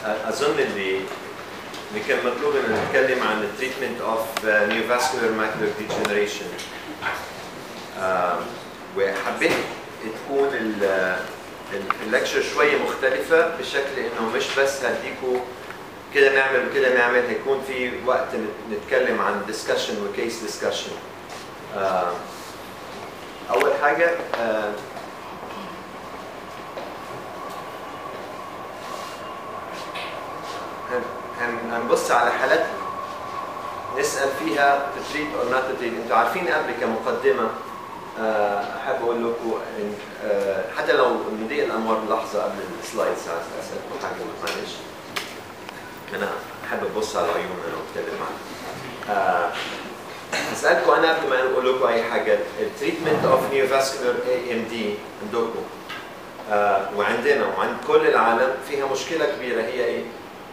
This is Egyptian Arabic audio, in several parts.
اظن اللي اللي كان مطلوب ان نتكلم عن التريتمنت اوف نيوفاسكولار ماكولار ديجنريشن وحبيت تكون اللكشر شويه مختلفه بشكل انه مش بس هديكوا كده نعمل وكده نعمل هيكون في وقت نتكلم عن ديسكشن وكيس ديسكشن اول حاجه آه، هن- هن- هنبص على حالات نسال فيها تتريد اور نوت تتريد انتوا عارفين قبل كمقدمه آه، احب اقول لكم إن آه، حتى لو نضيق الانوار لحظه قبل السلايدز اسالكم حاجه معلش انا احب ابص على عيوننا واتكلم معاكم آه، هسالكم انا قبل ما اقول لكم اي حاجه التريتمنت اوف نيوفاسكولار اي ام دي عندكم آه، وعندنا وعند كل العالم فيها مشكله كبيره هي ايه؟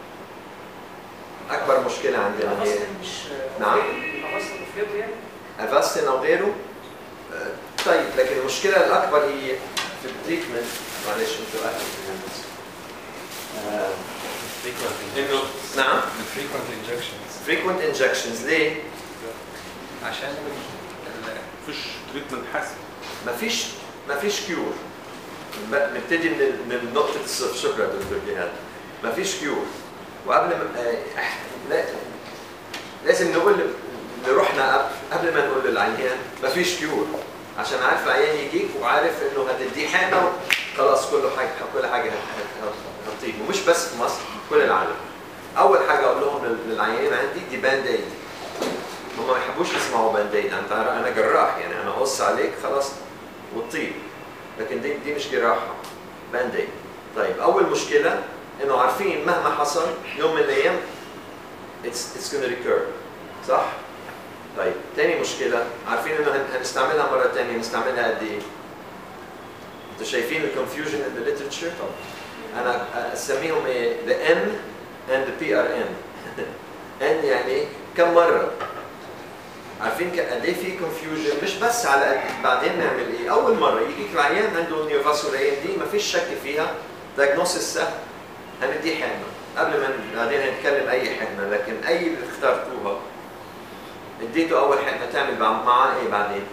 اكبر مشكله عندنا هي مش نعم. أفصل افريقيا يعني افاستين او غيره آه، طيب لكن المشكله الاكبر هي في التريتمنت معلش انتوا اهل بالهندسه آه، انه نعم frequent injections frequent injections ليه؟ عشان ال- مفيش تريتمنت حاسم مفيش مفيش كيور ب- نبتدي من من نقطة الصفر شكرا دكتور جهاد مفيش كيور وقبل ما آه، إح- لا- لازم نقول لروحنا قبل- قبل ما نقول للعيان مفيش كيور عشان عارف العيان يجيك وعارف انه هتديه حاجه خلاص كل حاجه كل حاجه هت- هت- هتطيب ومش بس في مصر في كل العالم اول حاجه اقول لهم لل- للعيانين عندي دي باند ايد هم ما يحبوش يسمعوا باند ايد انت عارف انا جراح يعني انا اقص عليك خلاص وتطيب لكن دي دي مش جراحه باند ايد طيب اول مشكله انه عارفين مهما حصل يوم من الايام it's it's gonna recur صح؟ طيب تاني مشكله عارفين انه هن- هنستعملها مره تانية نستعملها قد ايه؟ انتوا شايفين الكونفيوجن in the literature؟ انا اسميهم ايه؟ the N and the PRN N يعني ايه؟ كم مره؟ عارفين ك- قد ايه في كونفيوجن مش بس على قد بعدين نعمل ايه؟ اول مره يجيك العيان عنده نيوفاسكولار اي ام دي مفيش شك فيها دايجنوستس سهل هنديه حقنه قبل ما ن- بعدين هنتكلم اي حقنه لكن اي اللي اخترتوها اديته اول حقنه تعمل مع- معاه ايه بعدين؟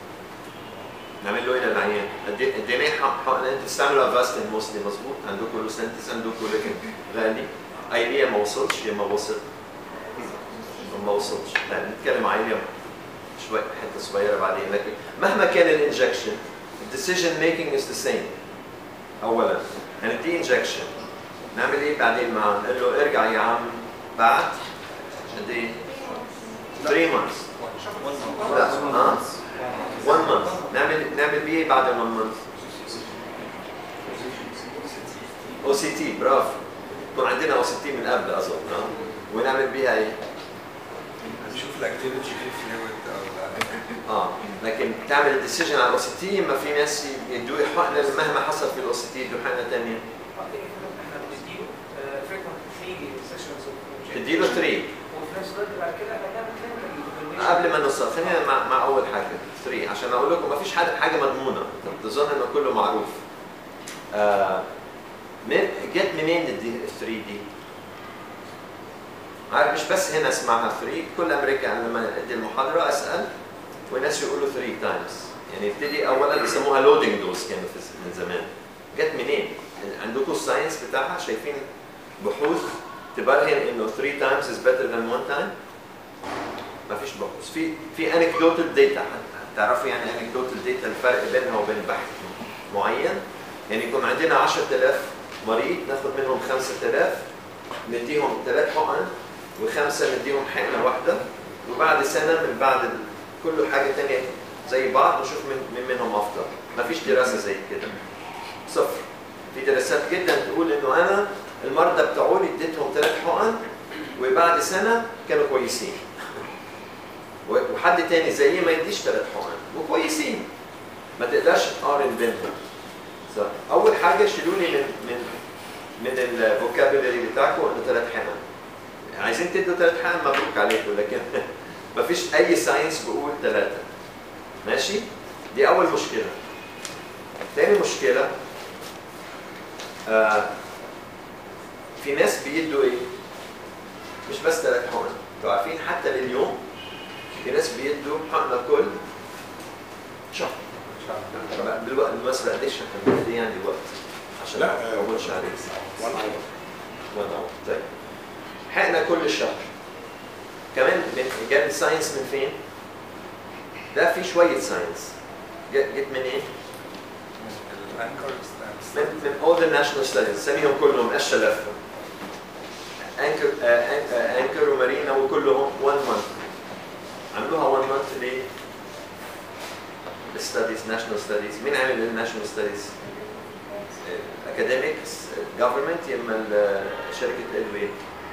نعمل له ايه للعيان؟ ادي- اديناه حق- حقنه انتوا بتستعملوا افاستين موستلي مظبوط عندكم لوسنتس عندكم لكن غالي ايليا ما وصلش يا ما وصل ما وصلش لا نتكلم عن ايليا شوي حته صغيره بعدين لكن مهما كان الانجكشن الديسيجن ميكينج از ذا سيم اولا هندي انجكشن نعمل ايه بعدين معاه؟ نقول له ارجع يا عم بعد قد ايه؟ 3 months لا ها 1 month نعمل نعمل بيه ايه بعد 1 month؟ او سي تي برافو يكون عندنا او سي تي من قبل اظن ها ونعمل بيها ايه؟ نشوف الاكتيفيتي في فلويد او اه لكن تعمل الديسيجن على الاو سي تي اما في ناس يدوا حقنه مهما حصل في الاو سي تي يدوا حقنه ثانيه احنا بنديله فريكونت 3 سيشنز تديله 3 وفي نفس الوقت بعد كده احنا بنعمل كلينيكال قبل ما نوصل خلينا مع, مع اول حاجه 3 عشان اقول لكم ما فيش حاجه حاجه مضمونه تظن انه كله معروف آه من جت منين الدي 3 دي؟ عارف مش بس هنا اسمعها 3 كل امريكا أنا لما ادي المحاضره اسال والناس يقولوا 3 تايمز يعني يبتدي اولا يسموها لودنج دوز كانوا في من زمان جت منين؟ عندكم الساينس بتاعها شايفين بحوث تبرهن انه 3 تايمز از better than 1 تايم ما فيش بحوث في في انكدوتال داتا تعرفوا يعني انكدوتال داتا الفرق بينها وبين بحث معين يعني يكون عندنا 10000 مريض ناخد منهم 5000 نديهم ثلاث حقن وخمسه نديهم حقنه واحده وبعد سنه من بعد ال- كل حاجه ثانيه زي بعض نشوف من, من منهم افضل ما فيش دراسه زي كده صفر في دراسات جدا تقول انه انا المرضى بتوعولي اديتهم ثلاث حقن وبعد سنه كانوا كويسين و- وحد تاني زيي ما يديش ثلاث حقن وكويسين ما تقدرش تقارن بينهم صح. اول حاجه شيلوا لي من من من الفوكابولري بتاعكم انه ثلاث حقن عايزين تدوا ثلاث حقن مبروك عليكم لكن ما فيش اي ساينس بيقول ثلاثه ماشي دي اول مشكله تاني مشكله آه في ناس بيدوا ايه؟ مش بس ثلاث حقن انتوا عارفين حتى لليوم في ناس بيدوا حقنه كل شهر طب بالوقت بالمناسبه قديش احنا قد ايه عندي وقت عشان لا، ما اقولش عليك وان اور وان اور طيب حقنه كل شهر كمان من جاب الساينس من فين؟ ده في شويه ساينس جت جت من ايه؟ الانكر من من all the national studies سميهم كلهم قشه لفه انكر انكر ومارينا وكلهم 1 مانث عملوها 1 مانث ليه؟ الستاديز ناشونال ستاديز مين عمل الناشونال ستاديز؟ اكاديميكس جفرمنت يما ال- شركه الادويه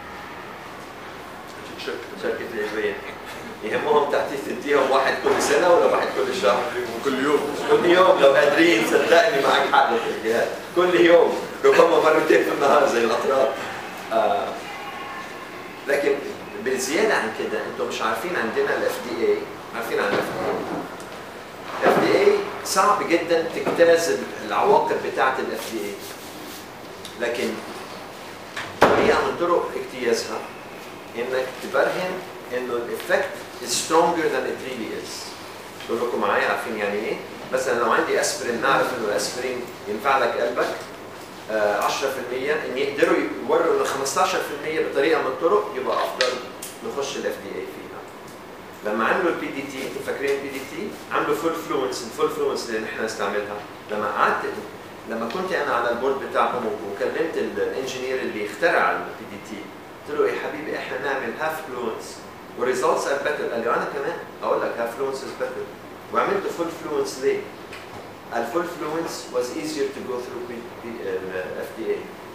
شركه الادويه يهمهم تحديث تديهم واحد كل سنه ولا واحد كل شهر؟ كل يوم كل يوم لو قادرين صدقني معاك حق في الجهاد كل يوم ربما مرتين في النهار زي الاطراف آه لكن بالزياده عن كده انتم مش عارفين عندنا الاف دي اي عارفين عن الاف دي اي الاف دي اي صعب جدا تجتاز العواقب بتاعه الاف دي اي لكن طريقه من طرق اجتيازها انك تبرهن انه الافكت is stronger than it really is تقول لكم معايا عارفين يعني ايه؟ مثلا لو عندي اسبرين نعرف انه الاسبرين ينفع لك قلبك آه، 10% ان يقدروا يوروا انه 15% بطريقه من الطرق يبقى افضل نخش الاف دي اي فيها. لما عملوا البي دي تي انتوا فاكرين البي دي تي؟ عملوا فول فلوينس الفول فلوينس اللي احنا نستعملها لما قعدت لما كنت انا على البورد بتاعهم وكلمت الانجينير اللي اخترع البي دي تي قلت له يا حبيبي احنا نعمل هاف فلوينس والريزلتس ار بيتر قال لي انا كمان اقول لك هاف فلوينس از بيتر وعملت فول فلوينس ليه؟ الفول فلوينس was easier to go through P- P- ال FDA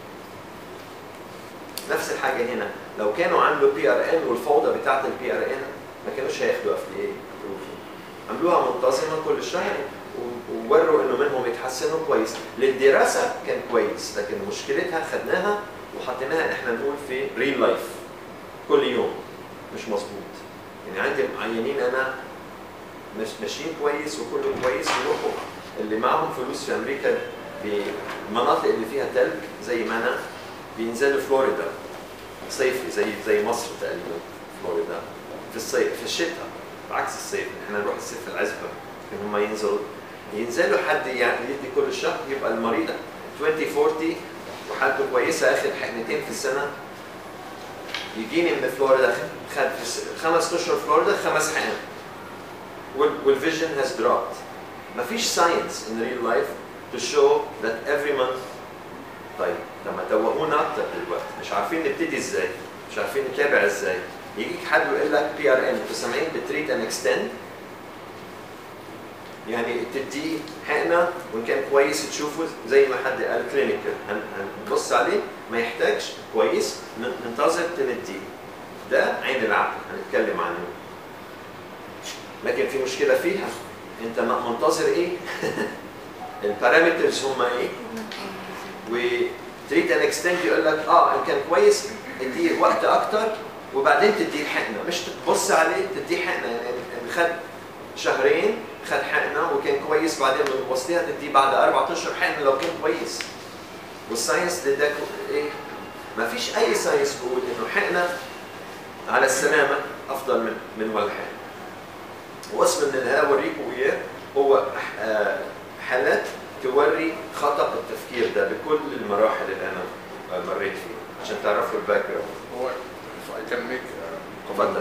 نفس الحاجه هنا لو كانوا عملوا بي ار ان والفوضى بتاعت البي ار ان ما كانوش هياخدوا اف دي اي عملوها منتظمه كل شهر و- ووروا انه منهم يتحسنوا كويس للدراسه كان كويس لكن مشكلتها خدناها وحطيناها احنا نقول في ريل لايف كل يوم مش مظبوط يعني عندي عيانين انا مش ماشيين كويس وكله كويس يروحوا اللي معاهم فلوس في امريكا بالمناطق اللي فيها تلج زي ما انا بينزلوا فلوريدا صيفي زي زي مصر تقريبا فلوريدا في الصيف في الشتاء بعكس الصيف احنا نروح الصيف في العزبه لكن هم ينزلوا ينزلوا حد يعني يدي كل شهر يبقى المريض 20 40 وحالته كويسه اخر حقنتين في السنه يجيني من فلوريدا خد في س- خمس اشهر فلوريدا خمس حقن والفيجن has dropped مفيش ساينس in real life to show that every month طيب لما توهونا اكتر دلوقتي مش عارفين نبتدي ازاي مش عارفين نتابع ازاي يجيك حد ويقول لك بي ار ان انتوا سامعين بتريت ان اكستند يعني تديه حقنه وان كان كويس تشوفه زي ما حد قال كلينيكال هنبص عليه ما يحتاجش كويس ن- ننتظر تنديه ده عين العقل هنتكلم عنه لكن في مشكله فيها انت م- منتظر ايه؟ البارامترز هم ايه؟ وتريد ان اكستند يقول لك اه ان كان كويس اديه وقت اكتر وبعدين تديه الحقنه مش تبص عليه تديه حقنه يعني إن خد شهرين خد حقنه وكان كويس بعدين من وسطها تديه بعد اربع اشهر حقنه لو كان كويس والساينس ده ايه؟ ما فيش اي ساينس بيقول انه حقنه على السلامه افضل من من ولا حقنه واسم من اللي اوريكم اياه هو آه، حالات توري خطا التفكير ده بكل المراحل اللي انا آه، مريت فيها عشان تعرفوا الباك جراوند هو if I can make uh, اتفضل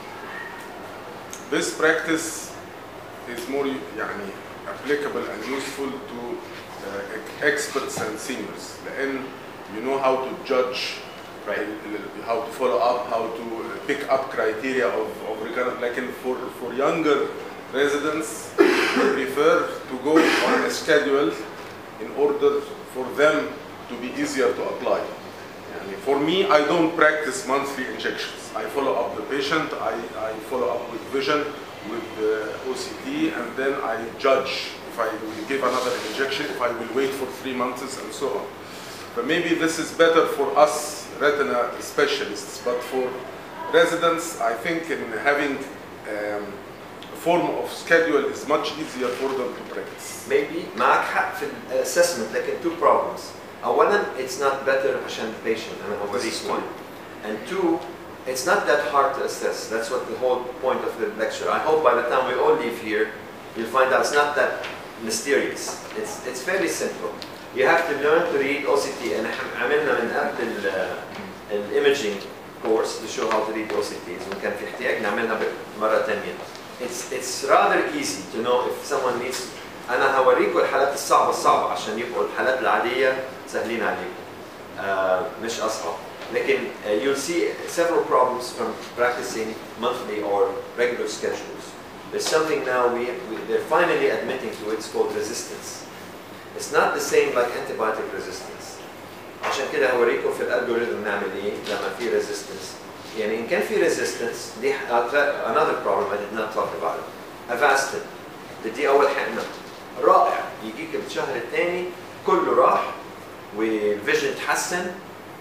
this practice is more يعني applicable and useful to uh, experts and seniors لأن you know how to judge how to follow up how to pick up criteria of, of recurrent لكن for, for younger residents they prefer to go on a schedule in order for them to be easier to apply يعني for me I don't practice monthly injections I follow up the patient I, I follow up with vision with uh, OCT and then I judge if I will give another injection if I will wait for three months and so on but maybe this is better for us retina specialists but for residents I think in having um, a form of schedule is much easier for them to practice maybe معك حق في الاسسمنت لكن two problems اولا it's not better عشان patient انا هوريك one and two it's not that hard to assess that's what the whole point of the lecture I hope by the time we all leave here you'll find out it's not that mysterious it's it's fairly simple you have to learn to read OCT and عملنا من قبل ال- الايمجينج course to show how to read OCTs وإن كان في احتياج نعملها مرة ثانية it's it's rather easy to know if someone needs انا هوريكم الحالات الصعبه الصعبه عشان يبقوا الحالات العاديه سهلين عليكم آه مش اصعب لكن uh, you'll see several problems from practicing monthly or regular schedules there's something now we, we they're finally admitting to it's called resistance it's not the same like antibiotic resistance عشان كده هوريكم في الالجوريثم نعمل ايه لما في resistance يعني ان كان في resistance دي another problem I did not talk about it Avastin تدي اول حقنه رائع يجيك الشهر الثاني كله راح والفيجن تحسن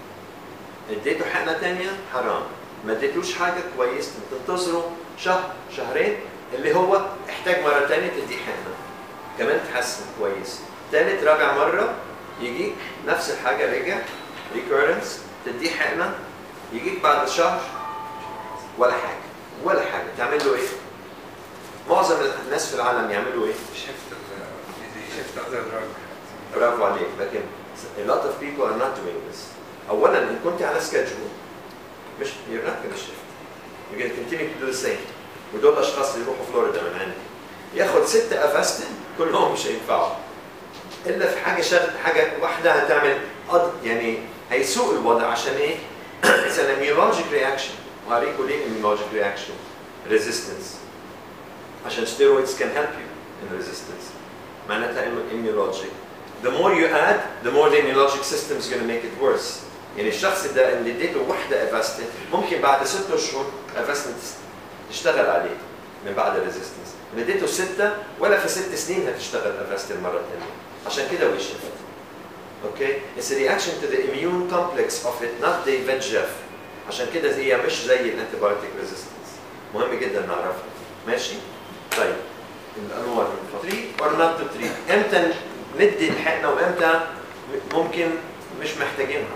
اديته حقنه ثانيه حرام ما اديتوش حاجه كويس تنتظره شهر شهرين اللي هو احتاج مره ثانيه تديه حقنه كمان تحسن كويس ثالث رابع مره يجيك نفس الحاجه رجع ريكورنس تديه حقنه يجيك بعد شهر ولا حاجه ولا حاجه تعمل له ايه؟ معظم الناس في العالم يعملوا ايه؟ شفت شفت اذر دراج برافو عليك لكن a lot of people are not doing this اولا ان كنت على schedule مش you're not going to shift you're going to continue to do the same ودول الاشخاص اللي يروحوا فلوريدا من عندي ياخد ستة افاستن كلهم مش هينفعوا الا في حاجه شغل حاجه واحده هتعمل قد يعني هيسوء الوضع عشان ايه؟ it's an immunologic reaction وهوريكم ليه immunologic reaction resistance عشان steroids can help you in resistance معناتها immunologic the more you add the more the immunologic system is going to make it worse يعني الشخص ده اللي اديته واحده افاستن ممكن بعد ست اشهر افاستن تشتغل عليه من بعد الريزيستنس اللي اديته سته ولا في ست سنين هتشتغل افاستن مره ثانيه عشان كده وي شيفت اوكي اتس رياكشن تو ذا immune complex of it not the VEGF عشان كده هي مش زي الانتيبيوتيك ريزيستنس مهم جدا نعرفها ماشي طيب الانواع تريت اور نوت تو تريت امتى ندي الحقنه وامتى ممكن مش محتاجينها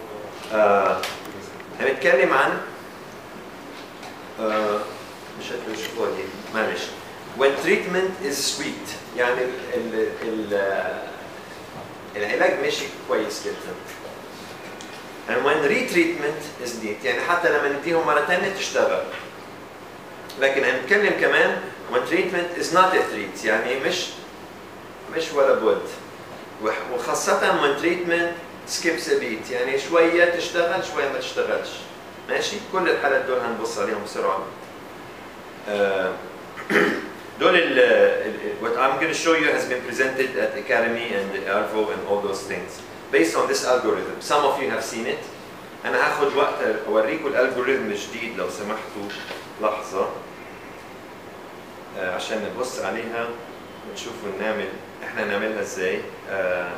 آه هنتكلم عن آه مش هتقول شوفوها دي معلش when treatment is sweet يعني ال ال العلاج ماشي كويس جدا and when retreatment is needed يعني حتى لما نديهم مرة تانية تشتغل لكن هنتكلم كمان when treatment is not a treat يعني مش مش ولا بد وح- وخاصة when treatment skips a beat يعني شوية تشتغل شوية ما تشتغلش ماشي كل الحالات دول هنبص عليهم بسرعة آه، دول ال ال- what I'm going to show you has been presented at Academy and Arvo and all those things based on this algorithm some of you have seen it انا هاخد وقت اوريكم الالجوريثم الجديد لو سمحتوا لحظة آه، عشان نبص عليها ونشوف نعمل احنا نعملها ازاي آه،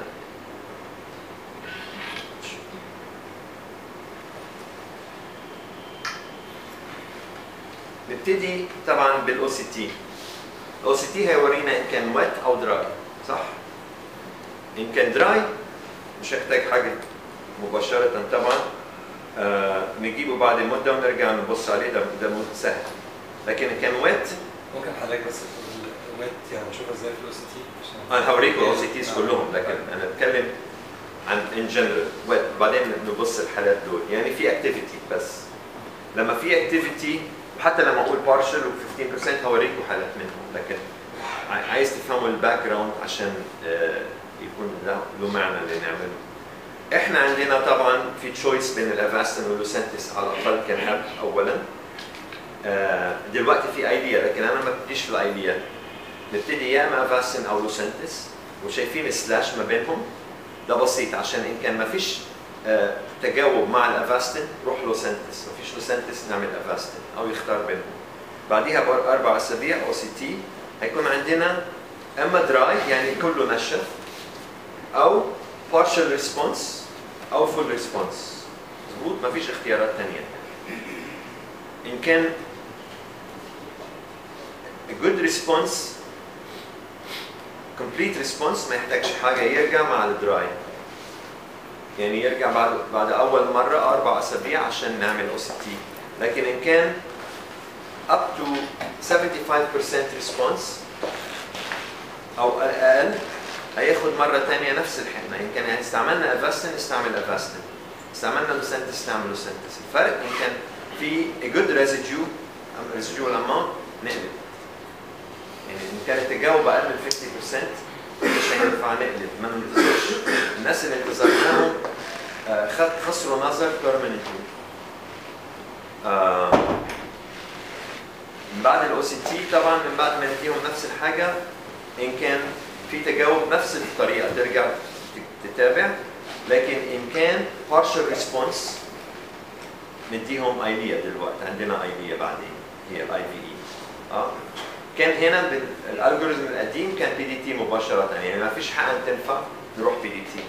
نبتدي طبعا بالاو سي تي الاو سي تي هيورينا ان كان ويت او دراي صح ان كان دراي مش هيحتاج حاجه مباشره طبعا آه نجيبه بعد مده ونرجع نبص عليه ده ده سهل لكن ان كان ويت ممكن حضرتك بس تقول ويت يعني نشوفها ازاي في الاو سي تي انا هوريكم الاو سي تيز كلهم لكن انا اتكلم عن ان جنرال بعدين نبص الحالات دول يعني في اكتيفيتي بس لما في اكتيفيتي وحتى لما اقول بارشل و15% هوريكم حالات منهم لكن ع- عايز تفهموا الباك جراوند عشان آه، يكون له له معنى اللي نعمله احنا عندنا طبعا في تشويس بين الافاستن واللوسنتس على الاقل كنهب اولا آه، دلوقتي في ايديا لكن انا ما بديش في الايديا نبتدي يا اما افاستن او لوسنتس وشايفين السلاش ما بينهم ده بسيط عشان ان كان ما فيش آه، تجاوب مع الافاستن روح لوسنتس ما فيش لوسنتس نعمل افاستن او يختار بينهم بعديها باربع اسابيع او سي تي هيكون عندنا اما دراي يعني كله نشف او partial response او full response مظبوط ما فيش اختيارات ثانيه ان كان a good response complete response ما يحتاجش حاجه يرجع مع الدراي يعني يرجع بعد بعد اول مره اربع اسابيع عشان نعمل او سي تي لكن ان كان up to 75% response او اقل هياخد مره ثانيه نفس الحقنه ان كان يعني استعملنا افاستن استعمل افاستن استعملنا لوسنتس استعمل لوسنتس الفرق ان كان في a good residue residual amount نقلب يعني ان كانت تجاوب اقل من 50% مش هينفع نقلب ما ننتظرش الناس اللي انتظرناهم آه، خد- خسروا نظر permanently آه، من بعد الاو سي تي طبعا من بعد ما نديهم نفس الحاجه ان كان في تجاوب نفس الطريقه ترجع ت- تتابع لكن ان كان partial response نديهم ايليا دلوقتي عندنا ايليا بعدين هي الاي في اي اه كان هنا بالالجوريزم القديم كان بي دي تي مباشره يعني ما فيش حقن تنفع نروح بي دي تي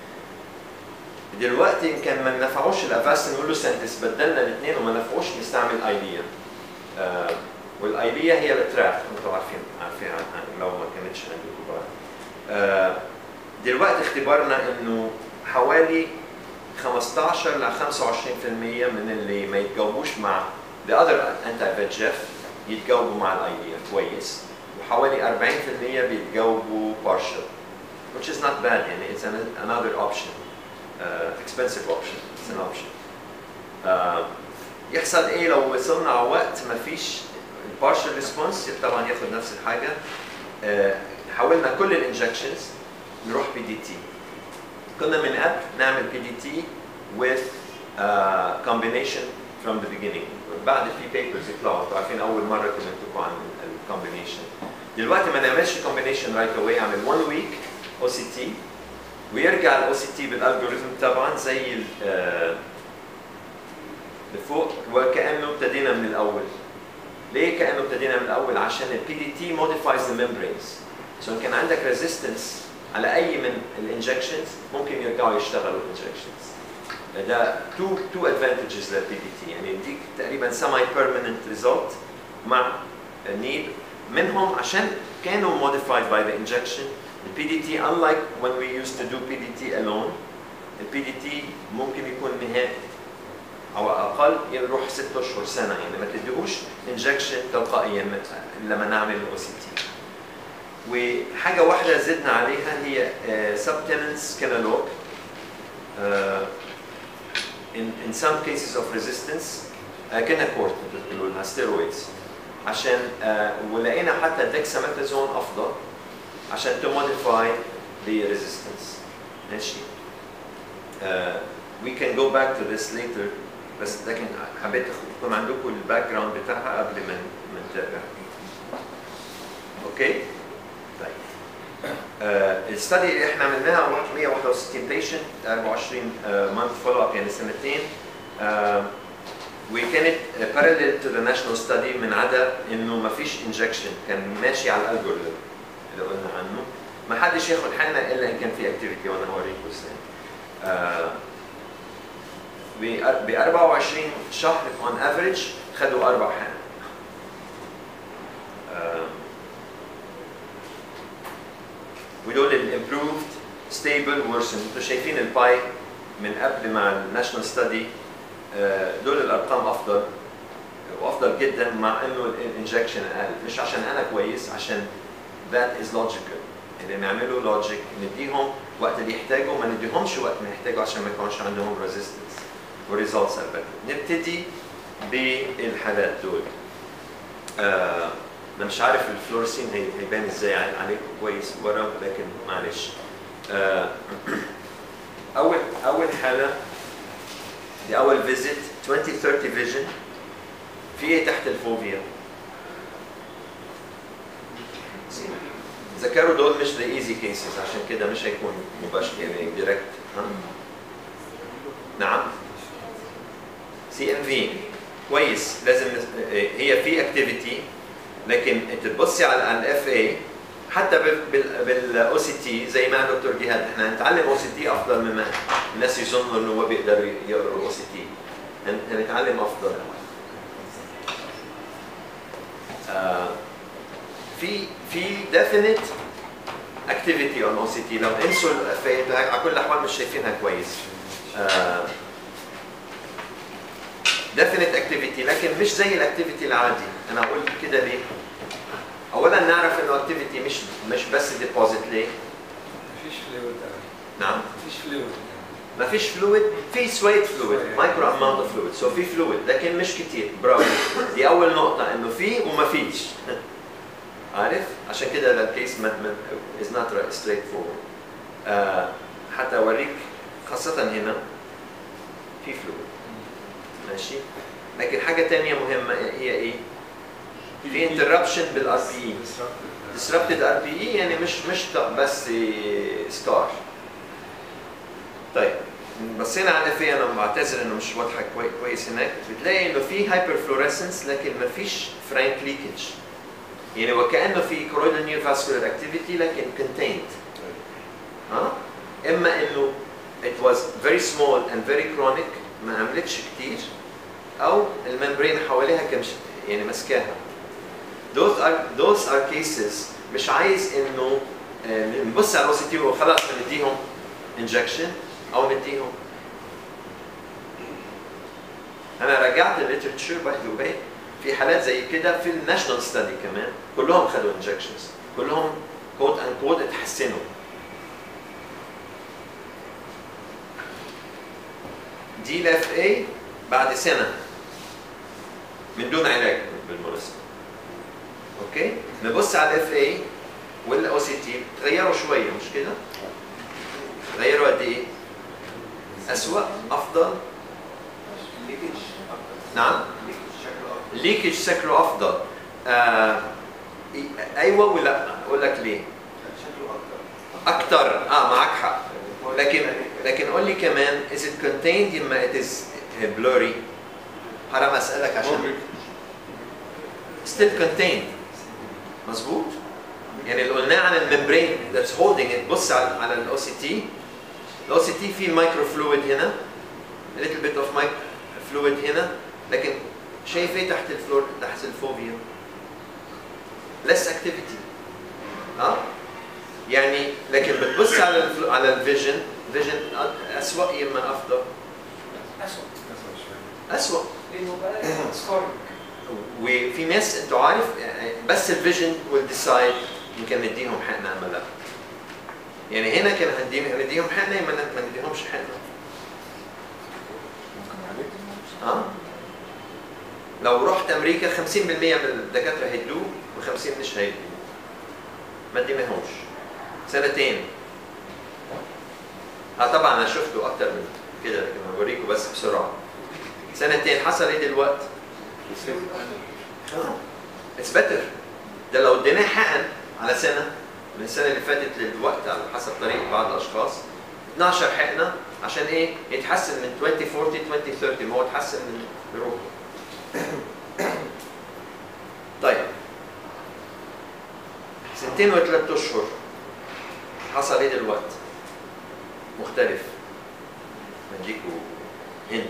دلوقتي ان كان ما نفعوش الافاستن نقول له سنتس بدلنا الاثنين وما نفعوش نستعمل ايليا آه والايليا هي الاتراف انتوا عارفين عارفين عنها لو ما كانتش عندكم بقى آه دلوقتي اختبارنا انه حوالي 15 ل 25% من اللي ما يتجاوبوش مع the other anti-VEGF يتجاوبوا مع الايليا كويس وحوالي 40% بيتجاوبوا partial which is not bad يعني it's an, another option uh, expensive option it's an option uh, يحصل ايه لو وصلنا على وقت ما فيش البارشل ريسبونس طبعا ياخد نفس الحاجه uh, حاولنا كل الانجكشنز نروح بي دي تي كنا من قبل نعمل بي دي تي with uh, combination from the beginning بعد في papers يطلعوا انتوا عارفين اول مره كلمتكم عن الكومبينيشن دلوقتي ما نعملش combination right away اعمل 1 week او سي تي ويرجع الاو سي تي بالالجوريثم طبعا زي ال- آه، لفوق وكانه ابتدينا من الاول ليه كانه ابتدينا من الاول عشان البي دي تي modifies the membranes سو so, كان عندك ريزيستنس على اي من الانجكشنز ممكن يرجعوا يشتغلوا الانجكشنز ده تو تو ادفانتجز للبي دي تي يعني يديك تقريبا سيمي بيرمننت ريزلت مع نيد منهم عشان كانوا modified by the injection البي دي تي unlike when we used to do PDT alone البي دي تي ممكن يكون نهائي او اقل يروح ست اشهر سنه يعني ما تديهوش انجكشن تلقائيا لما نعمل الاو سي تي وحاجه واحده زدنا عليها هي سبتنس كانالوج in in some cases of resistance uh, كنا كورت بتقولوا لها steroids عشان uh, ولقينا حتى دexamethasone افضل عشان to modify the resistance ماشي uh, we can go back to this later بس لكن حبيت يكون عندكم الباك جراوند بتاعها قبل ما ما نتابع اوكي طيب uh, الستدي اللي احنا عملناها 161 patient 24 مانث فولو اب يعني سنتين uh, وكانت parallel to the national study من عدا انه ما فيش انجكشن كان ماشي على الالجوريثم اللي قلنا عنه ما حدش ياخد حقنه الا ان كان في اكتيفيتي وانا هوريكم ازاي آه ب 24 شهر اون افريج خدوا اربع حقن آه ودول الامبروفد ستيبل ورسن انتوا شايفين الباي من قبل مع الناشونال ستدي دول الارقام افضل وافضل جدا مع انه الانجكشن اقل مش عشان انا كويس عشان that is logical يعني نعمله لوجيك نديهم وقت اللي يحتاجوا ما نديهمش وقت ما يحتاجوا عشان ما يكونش عندهم ريزيستنس وريزلتس ار نبتدي بالحالات دول آه انا مش عارف الفلورسين هي- هيبان ازاي عليكم كويس ورا لكن معلش آه اول اول حاله دي اول فيزيت 2030 فيجن في ايه تحت الفوبيا؟ ذكروا دول مش ذا ايزي كيسز عشان كده مش هيكون مباشر يعني دايركت نعم سي ام في كويس لازم نس- هي في اكتيفيتي لكن تبصي على الاف اي حتى بالاو سي تي زي ما قال دكتور جهاد احنا هنتعلم او سي تي افضل مما الناس يظنوا انه هو بيقدر يقرا الاو سي تي هنتعلم افضل آه في في definite اكتيفيتي اون او سي تي لو انسوا الفايت على كل الاحوال مش شايفينها كويس ديفينيت اكتيفيتي لكن مش زي الاكتيفيتي العادي انا اقول كده ليه اولا نعرف انه اكتيفيتي مش مش بس ديبوزيت ليه مفيش فلويد نعم مفيش فلويد ما فيش فلويد في شويه فلويد مايكرو اماونت اوف فلويد سو في فلويد لكن مش كتير برافو دي اول نقطه انه في وما فيش عارف عشان كده الكيس ما ما از نوت ستريت فورورد حتى اوريك خاصه هنا في فلويد ماشي لكن حاجه تانية مهمه هي ايه في انتربشن بالار بي اي disrupted RPE يعني مش مش ط- بس ستار طيب بصينا على في انا بعتذر انه مش واضحه كوي- كويس هناك بتلاقي انه في هايبر فلوريسنس لكن ما فيش فرانك ليكج يعني وكانه في كورويدال نير فاسكولار اكتيفيتي لكن contained ها اما انه it was very small and very chronic ما عملتش كتير او الممبرين حواليها كان ش- يعني ماسكاها those are those are cases مش عايز انه آه، نبص على الاو سي تي وخلاص نديهم انجكشن او نديهم انا رجعت الليترشر باي ذا واي في حالات زي كده في الناشونال ستادي كمان كلهم خدوا انجكشنز كلهم كود ان كود اتحسنوا دي الاف اي بعد سنه من دون علاج بالمناسبه اوكي نبص على الاف اي والاو سي تي تغيروا شويه مش كده؟ تغيروا قد ايه؟ اسوء افضل الليكج نعم الليكج شكله أفضل. ليكج شكله افضل آه إي- ايوه ولا اقول لك ليه؟ شكله اكتر اكتر اه معك حق لكن لكن قول لي كمان is it contained لما it is blurry حرام اسالك عشان still contained مظبوط يعني اللي قلناه عن الممبرين that's holding it بص على على الاو سي تي الاو سي تي فيه مايكرو فلويد هنا a little bit of mic fluid هنا لكن شايف ايه تحت الفلور تحت الفوفيا less activity ها يعني لكن بتبص على الفلو على الفيجن فيجن اسوء يما افضل اسوء اسوء لانه بقى سكارنج وفي ناس انتوا عارف بس الفيجن will decide يمكن نديهم حقنه ام لا يعني هنا كان هنديهم هنديهم حقنه يا ما ن- ما نديهمش حقنه اه لو رحت امريكا 50% من الدكاتره هيدوه و50 مش هيدوه ما اديناهمش سنتين اه طبعا انا شفته اكتر من كده لكن هوريكم بس بسرعه سنتين حصل ايه دلوقتي؟ اتس بيتر ده لو اديناه حقن على سنه من السنه اللي فاتت للوقت على حسب طريقه بعض الاشخاص 12 حقنه عشان ايه؟ يتحسن من 2040 2030 ما هو اتحسن من بروحه. طيب سنتين وثلاث اشهر حصل ايه دلوقتي؟ مختلف بديكوا هنت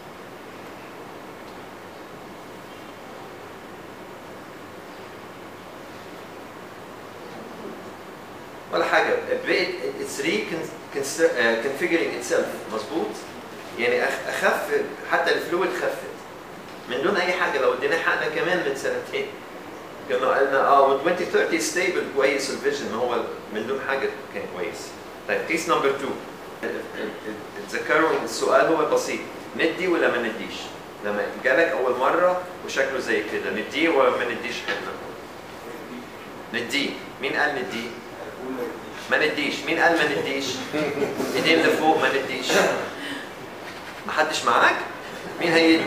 ولا حاجه بقت اتس ري configuring itself مظبوط يعني أخ- اخف حتى الفلويد خفت من دون اي حاجه لو ادينا حقنا كمان من سنتين كنا قلنا اه و 2030 ستيبل كويس الفيجن هو من دون حاجه كان كويس طيب كيس نمبر 2 تذكروا السؤال هو بسيط ندي ولا ما نديش لما جالك اول مره وشكله زي كده نديه ولا ما نديش حقنا نديه مين قال نديه ما نديش مين قال ما نديش ايدين لفوق ما نديش ما حدش معاك مين هيدي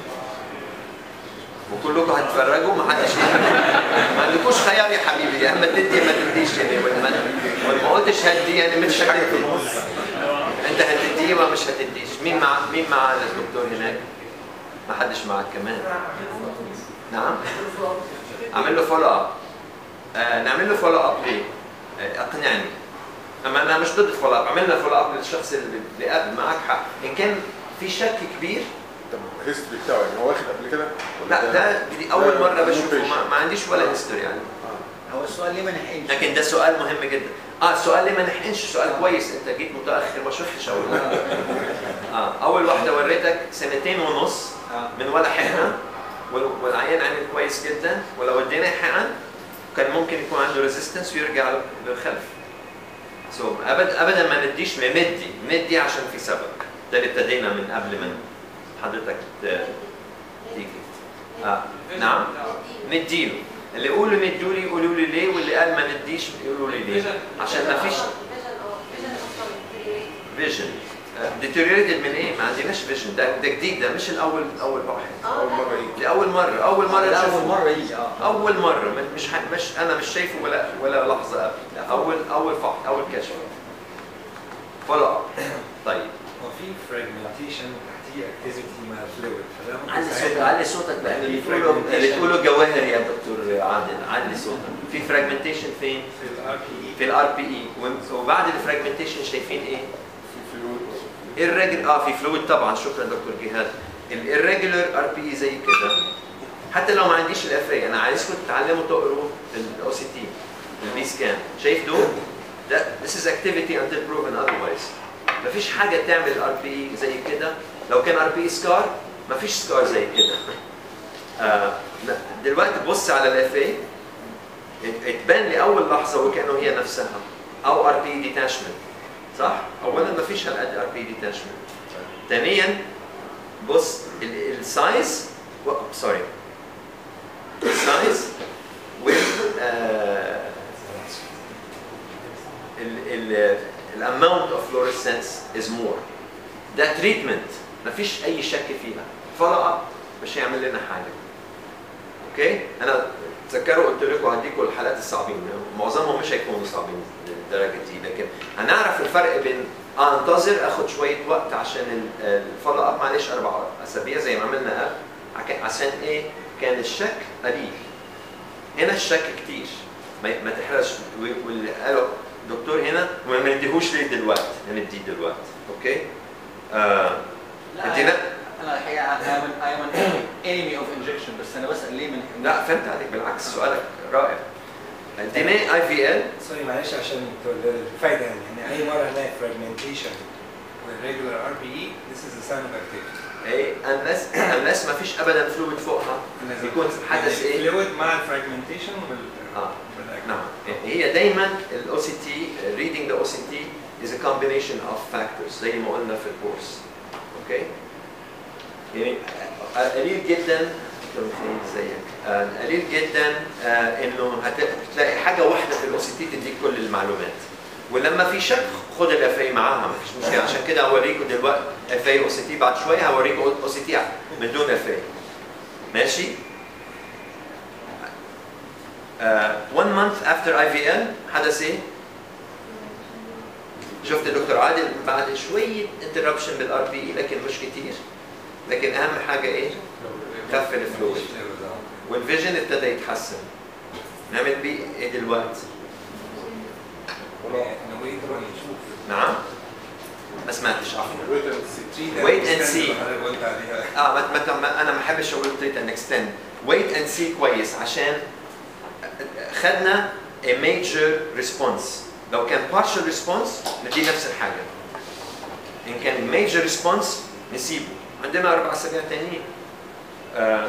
وكلكم هتتفرجوا ما حدش يدي ما عندكوش خيار يا حبيبي يا اما تدي يا ما تديش يعني ولا ما قلتش هدي يعني مش هتدي انت هتدي ولا مش هتديش مين مع مين مع الدكتور هناك ما حدش معاك كمان نعم اعمل له فولو اب آه نعمل له فولو اب ليه؟ آه اقنعني اما انا مش ضد الفولو اب عملنا فولو اب للشخص اللي اللي قبل معاك حق ان كان في شك كبير طب الهيستوري بتاعه يعني هو واخد قبل كده؟ ولا لا ده دي اول مره ده بشوفه patient. ما, ما عنديش ولا هيستوري يعني هو السؤال ليه ما نحقنش؟ لكن ده سؤال مهم جدا اه السؤال اللي ما نحقنش سؤال كويس انت جيت متاخر ما شفتش اول واحده اه اول واحده وريتك سنتين ونص اه من ولا حقنه وال- والعيان عامل كويس جدا ولو ادينا حقن كان ممكن يكون عنده ريزيستنس ويرجع للخلف سو so, ابدا ابدا ما نديش ندي ندي عشان في سبب ده اللي ابتدينا من قبل ما حضرتك ت- تيجي آه. نعم نديله اللي يقولوا ندوا لي يقولوا لي ليه واللي قال ما نديش يقولوا لي ليه عشان ما فيش فيجن ديتيريوريتد من ايه؟ ما عندناش فيجن ده ده جديد ده مش الاول اول واحد اول مره يجي دي اول مره اول مره لا، اول نشوفه مره يجي اه اول مره م- مش ح- مش انا مش شايفه ولا ولا لحظه قبل لا، اول اول فحص اول كشف فولو اب طيب هو في فراجمنتيشن تحتيه اكتيفيتي مع الفلويد فده ممكن علي صوتك يساعدنا علي صوتك لان اللي في تقوله اللي fragmentation. تقوله جواهر يا دكتور عادل علي صوتك في فراجمنتيشن فين؟ في الار بي اي في الار بي اي وبعد الفراجمنتيشن شايفين ايه؟ في فلويد الريجل اه في فلويد طبعا شكرا دكتور جهاد الريجولر ار بي اي زي كده حتى لو ما عنديش الاف اي انا عايزكم تتعلموا تقروا الاو سي تي البي سكان شايف دول ده this is activity until proven otherwise مفيش حاجه تعمل الار بي اي زي كده لو كان ار بي اي سكار مفيش سكار زي كده آه لا، دلوقتي بص على الاف اي تبان لي اول لحظه وكانه هي نفسها او ار بي ديتاشمنت صح؟ اولا ما فيش هالقد ار بي ديتاشمنت ثانيا بص ال- السايز سوري السايز وال الاماونت اوف فلوريسنس از مور ده تريتمنت ما فيش اي شك فيها فولو اب مش هيعمل لنا حاجه اوكي انا تذكروا قلت لكم هديكم الحالات الصعبين معظمهم مش هيكونوا صعبين للدرجه دي لكن هنعرف الفرق بين انتظر اخد شويه وقت عشان الفولو اب معلش اربع اسابيع زي ما عملنا قبل عك- عشان ايه كان الشك قليل هنا الشك كتير ما, ما تحرجش و- واللي قالوا دكتور هنا وما نديهوش ليه دلوقتي نديه دلوقتي اوكي آه لا انت انا لا أنا الحقيقه I am an, I am an enemy of injection بس انا بسال ليه من لا فهمت عليك بالعكس سؤالك رائع اديناه اي في ال سوري معلش عشان الفايده يعني يعني اي مره هنلاقي فراجمنتيشن والريجولار ار بي اي this is a sign of activity ايه unless unless ما فيش ابدا فلويد فوقها يكون حدث ايه؟ الفلويد مع الفراجمنتيشن وال اه والأكل. نعم هي دايما الاو سي تي reading the OCT is a combination of factors زي ما قلنا في الكورس اوكي يعني آه، قليل جدا دكتور مخيل زيك آه، قليل جدا آه، انه هتلاقي حاجه واحده في الاو سي تي تديك كل المعلومات ولما في شك خد الاف اي معاها مفيش مشكله عشان كده هوريكم دلوقتي اف اي او سي تي بعد شويه هوريكم او سي تي من دون اف اي ماشي uh, one month after IVL حدث ايه؟ شفت دكتور عادل بعد شوية انتربشن بالار بي اي لكن مش كتير لكن اهم حاجة ايه؟ خف الفلويد والفيجن ابتدى يتحسن نعمل بيه ايه دلوقتي؟ نويت نشوف نعم؟ ما سمعتش عفوا ويت اند سي Wait and see. حضرتك قلت عليها اه ما ما ما- انا ما بحبش اقول تريت اند اكستند ويت اند سي كويس عشان خدنا a major response لو كان partial response ندي نفس الحاجه ان كان major response نسيبه عندنا اربع اسابيع تانيين آه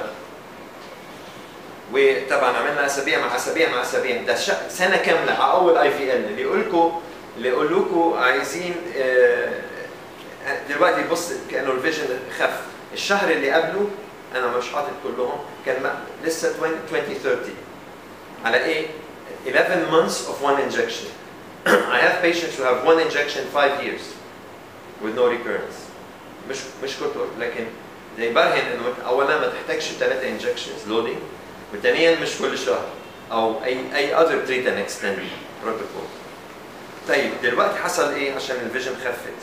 وطبعا عملنا اسابيع مع اسابيع مع اسابيع ده ش- سنه كامله على اول اي في ال اللي يقول لكم اللي يقول لكم عايزين آه دلوقتي بص كانه الفيجن خف الشهر اللي قبله انا مش حاطط كلهم كان م- لسه 20 2030 على ايه 11 months of one injection I have patients who have one injection five years with no recurrence مش مش كتر لكن ده يبرهن انه اولا ما تحتاجش ثلاثه انجكشنز لودنج وثانيا مش كل شهر او اي اي other treat and extend protocol طيب دلوقتي حصل ايه عشان الفيجن خفت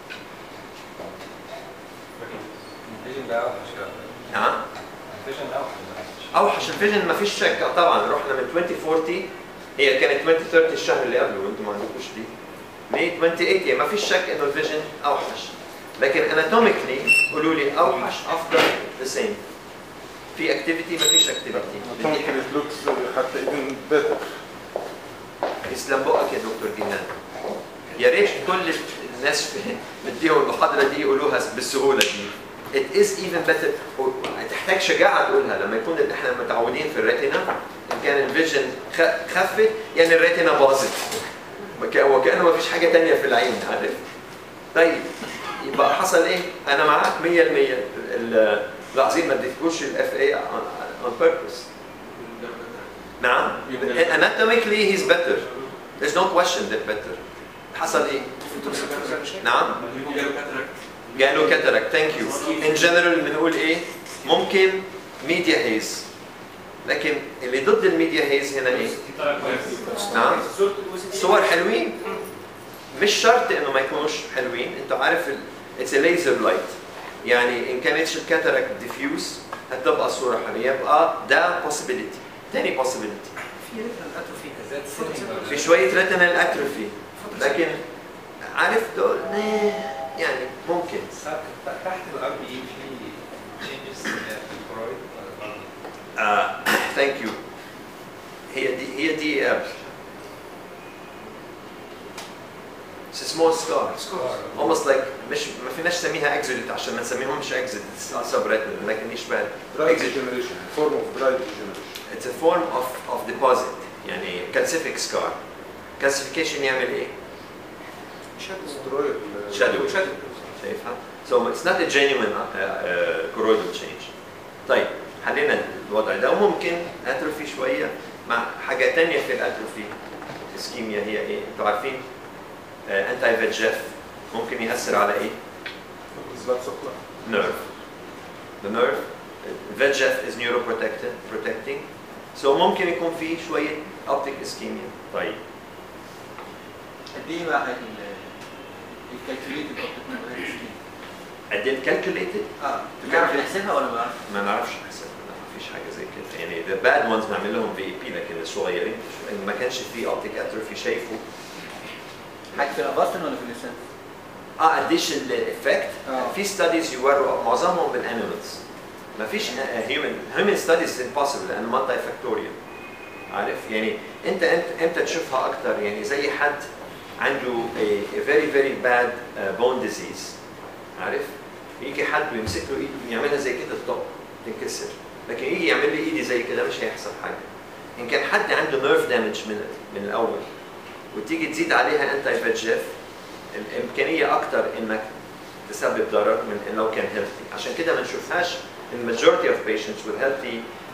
الفيجن ده اوحش كده. نعم الفيجن اوحش اوحش الفيجن ما فيش شك آه طبعا رحنا من 2040 هي كانت 2030 الشهر اللي قبله وانتم ما عندكوش دي ليه 28 ما فيش شك انه الفيجن اوحش لكن اناتوميكلي قولوا لي اوحش افضل ذا سيم في اكتيفيتي ما فيش اكتيفيتي ممكن it looks حتى even better يسلم بقك يا دكتور جنان يا ريت كل الناس في مديهم المحاضره دي يقولوها بالسهوله دي it is even better تحتاج شجاعه تقولها لما يكون احنا متعودين في الريتنا ان كان الفيجن خ- خفت يعني الريتنا باظت وك- وكانه ما فيش حاجه تانية في العين عارف طيب يبقى حصل ايه؟ انا معاك 100% ال- العظيم ما اديتكوش الاف اي on purpose نعم anatomically he's better there's no question that better حصل ايه؟ نعم قالوا كاتاراكت ثانك يو ان جنرال بنقول ايه؟ ممكن ميديا هيز لكن اللي ضد الميديا هيز هنا ايه؟ نعم صور حلوين مش شرط انه ما يكونوش حلوين انت عارف اتس ليزر لايت يعني ان كانتش الكاتاراكت ديفيوز هتبقى الصوره حلوه يبقى ده possibility تاني possibility في ريتنال اتروفي كذات سينما في شويه ريتينال اتروفي لكن عارف دول يعني ممكن تحت الار بي اي في تشينجز في الكرويد ولا ثانك يو هي دي هي دي uh, It's a small scar. Almost like مش ما فيناش نسميها اكزيدت عشان ما نسميهمش اكزيدت سب ريتنال لكن يشبه دراي exit. ديجنريشن فورم اوف دراي ديجنريشن It's a form of of deposit يعني calcific scar. Calcification يعمل ايه؟ Shadow. شايفها؟ So it's not a genuine uh, uh, choroidal change. طيب حلينا الوضع ده وممكن اتروفي شويه مع حاجه ثانيه في الاتروفي اسكيميا هي ايه؟ انتوا عارفين انتي فيجف ممكن ياثر على ايه؟ اثبات سكر nerve. The nerve, VEGF is neuroprotected, protecting. So ممكن يكون في شوية optic ischemia. طيب قد ايه بقى الكالكوليتد اوبتيك قد ايه calculated اه نعرف نحسبها ولا ما نعرفش؟ ما نعرفش نحسبها لا ما فيش حاجة زي كده يعني the bad ones نعمل لهم في بي لكن الصغيرين إن ما كانش في optic atrophy شايفه حاجه في الافاستن ولا في اللسان؟ اه قديش الايفكت آه. في ستاديز يوروا معظمهم بالانيمالز ما فيش هيومن هيومن ستاديز امبوسيبل لان مالتي فاكتوريال عارف يعني انت انت امتى تشوفها اكتر يعني زي حد عنده a, a very very bad uh, bone disease عارف يجي حد ويمسك له ايده يعملها زي كده الطب تنكسر لكن يجي يعمل لي ايدي زي كده مش هيحصل حاجه ان كان حد عنده نيرف دامج من من الاول وتيجي تزيد عليها انتي فيجف الامكانيه اكتر انك تسبب ضرر من إن لو كان هيلثي عشان كده ما نشوفهاش in majority of patients with healthy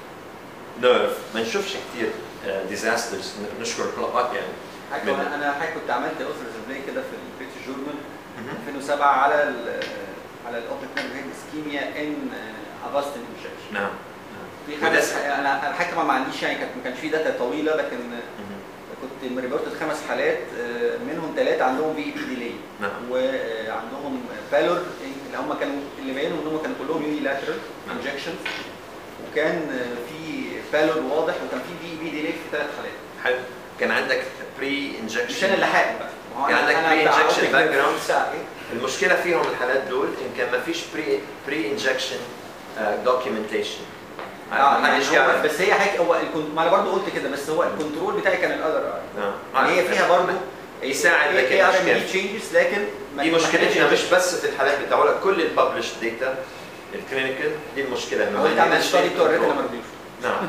nerve ما نشوفش كتير ديزاسترز نشكر الله يعني حاجه من- انا انا حاجه كنت عملت اوثر ريبلاي كده في البريتش جورنال 2007 على ال على الاوبتيك نيرف اسكيميا ان افاستن انجكشن نعم دي وده حاجه س- انا انا حاجه ما عنديش يعني كانت ما كانش في داتا طويله لكن مهم. كنت مريبورتد خمس حالات آه، منهم ثلاثه عندهم في اي بي ديلي نعم وعندهم بالور اللي هم كانوا اللي باينوا ان هم كانوا كلهم يوني لاترال نعم. انجكشن وكان آه، في بالور واضح وكان في في بي ديلي في ثلاث حالات حلو كان عندك بري مش انجكشن انا اللي حاقق بقى ما هو يعني أنا- عندك أنا pre-injection بتاع أوبتيك نيرف background. ساعة إيه؟ المشكله فيهم الحالات دول ان كان ما فيش بري بري انجكشن دوكيومنتيشن اه يعني محدش هو يعرف بس هي حاجه هو الكون- ما انا برضه قلت كده بس هو الكنترول بتاعي كان الاذر نعم. يعني هي فيها برضه يساعد لكن هي مش ار كافي. دي تشينجز لكن ما- دي ما مشكلتنا كانش- مش بس في الحالات بتاعه كل الببلش داتا الكلينيكال دي المشكله انه هو ما انت عامل عندناش ستادي بتوع الريتنا control. ما رضيوش نعم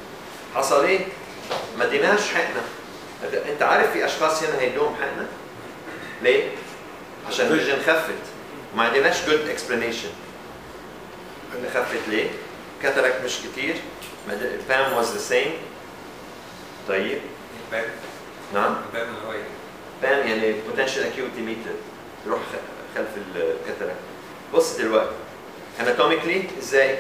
حصل ايه؟ ما اديناش حقنا انت عارف في اشخاص هنا هيدوهم حقنا ليه؟ عشان الفيجن خفت ما عندناش جود اكسبلانيشن اللي خفت ليه؟ كاتراكت مش كتير البام واز ذا سيم طيب البان نعم البان اللي هو ايه؟ بام يعني بوتنشال اكيوتي ميتر يروح خ- خلف الكاتراكت بص دلوقتي اناتوميكلي ازاي؟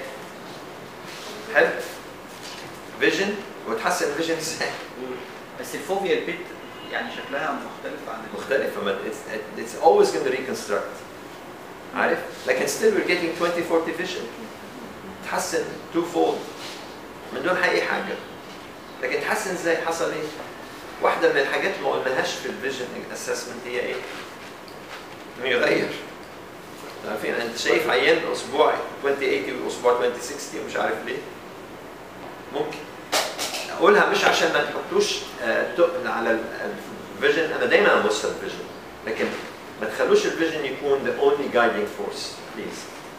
حلو فيجن وتحسن الفيجن ازاي؟ بس الفوبيا البيت يعني شكلها مختلف عن ال- مختلفة ما it's, it's always going to reconstruct عارف؟ لكن still we're getting 20 40 vision تحسن two fold من دون أي حاجة لكن تحسن ازاي حصل ايه؟ واحدة من الحاجات ما قلناهاش في الفيجن اسسمنت هي ايه؟ انه يغير عارفين انت شايف عيان اسبوع 2080 واسبوع 2060 ومش عارف ليه؟ ممكن اقولها مش عشان ما تحطوش آه، تقل على الفيجن انا دايما ابص على الفيجن لكن ما تخلوش الفيجن يكون the only guiding force please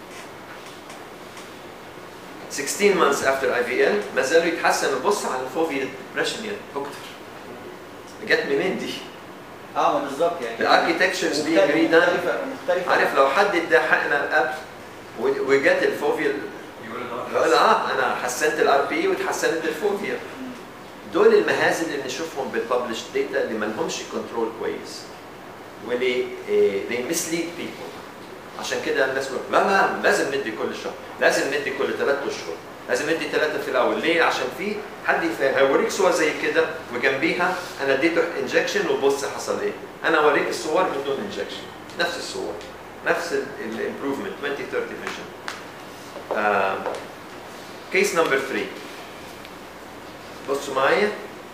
16 months after IVL ما زالوا يتحسن بص على الفوفيا depression يا دكتور جت منين دي؟ اه ما بالظبط يعني الاركيتكتشرز دي مختلفة- جريدة مختلفة مختلفة عارف لو حد ادى حقنا قبل و- وجت الفوفيا يقول ان يقول اه انا حسنت الار بي وتحسنت الفوفيا دول المهازل اللي نشوفهم بالببلش داتا اللي ما لهمش كنترول كويس واللي they mislead people عشان كده الناس تقول لا لا لازم ندي كل شهر لازم ندي كل ثلاث اشهر لازم ندي ثلاثه في الاول ليه عشان في حد يف- هيوريك صور زي كده وجنبيها انا اديته انجكشن وبص حصل ايه انا اوريك الصور بدون انجكشن نفس الصور نفس الامبروفمنت 20 30 فيجن كيس نمبر 3 بصوا معايا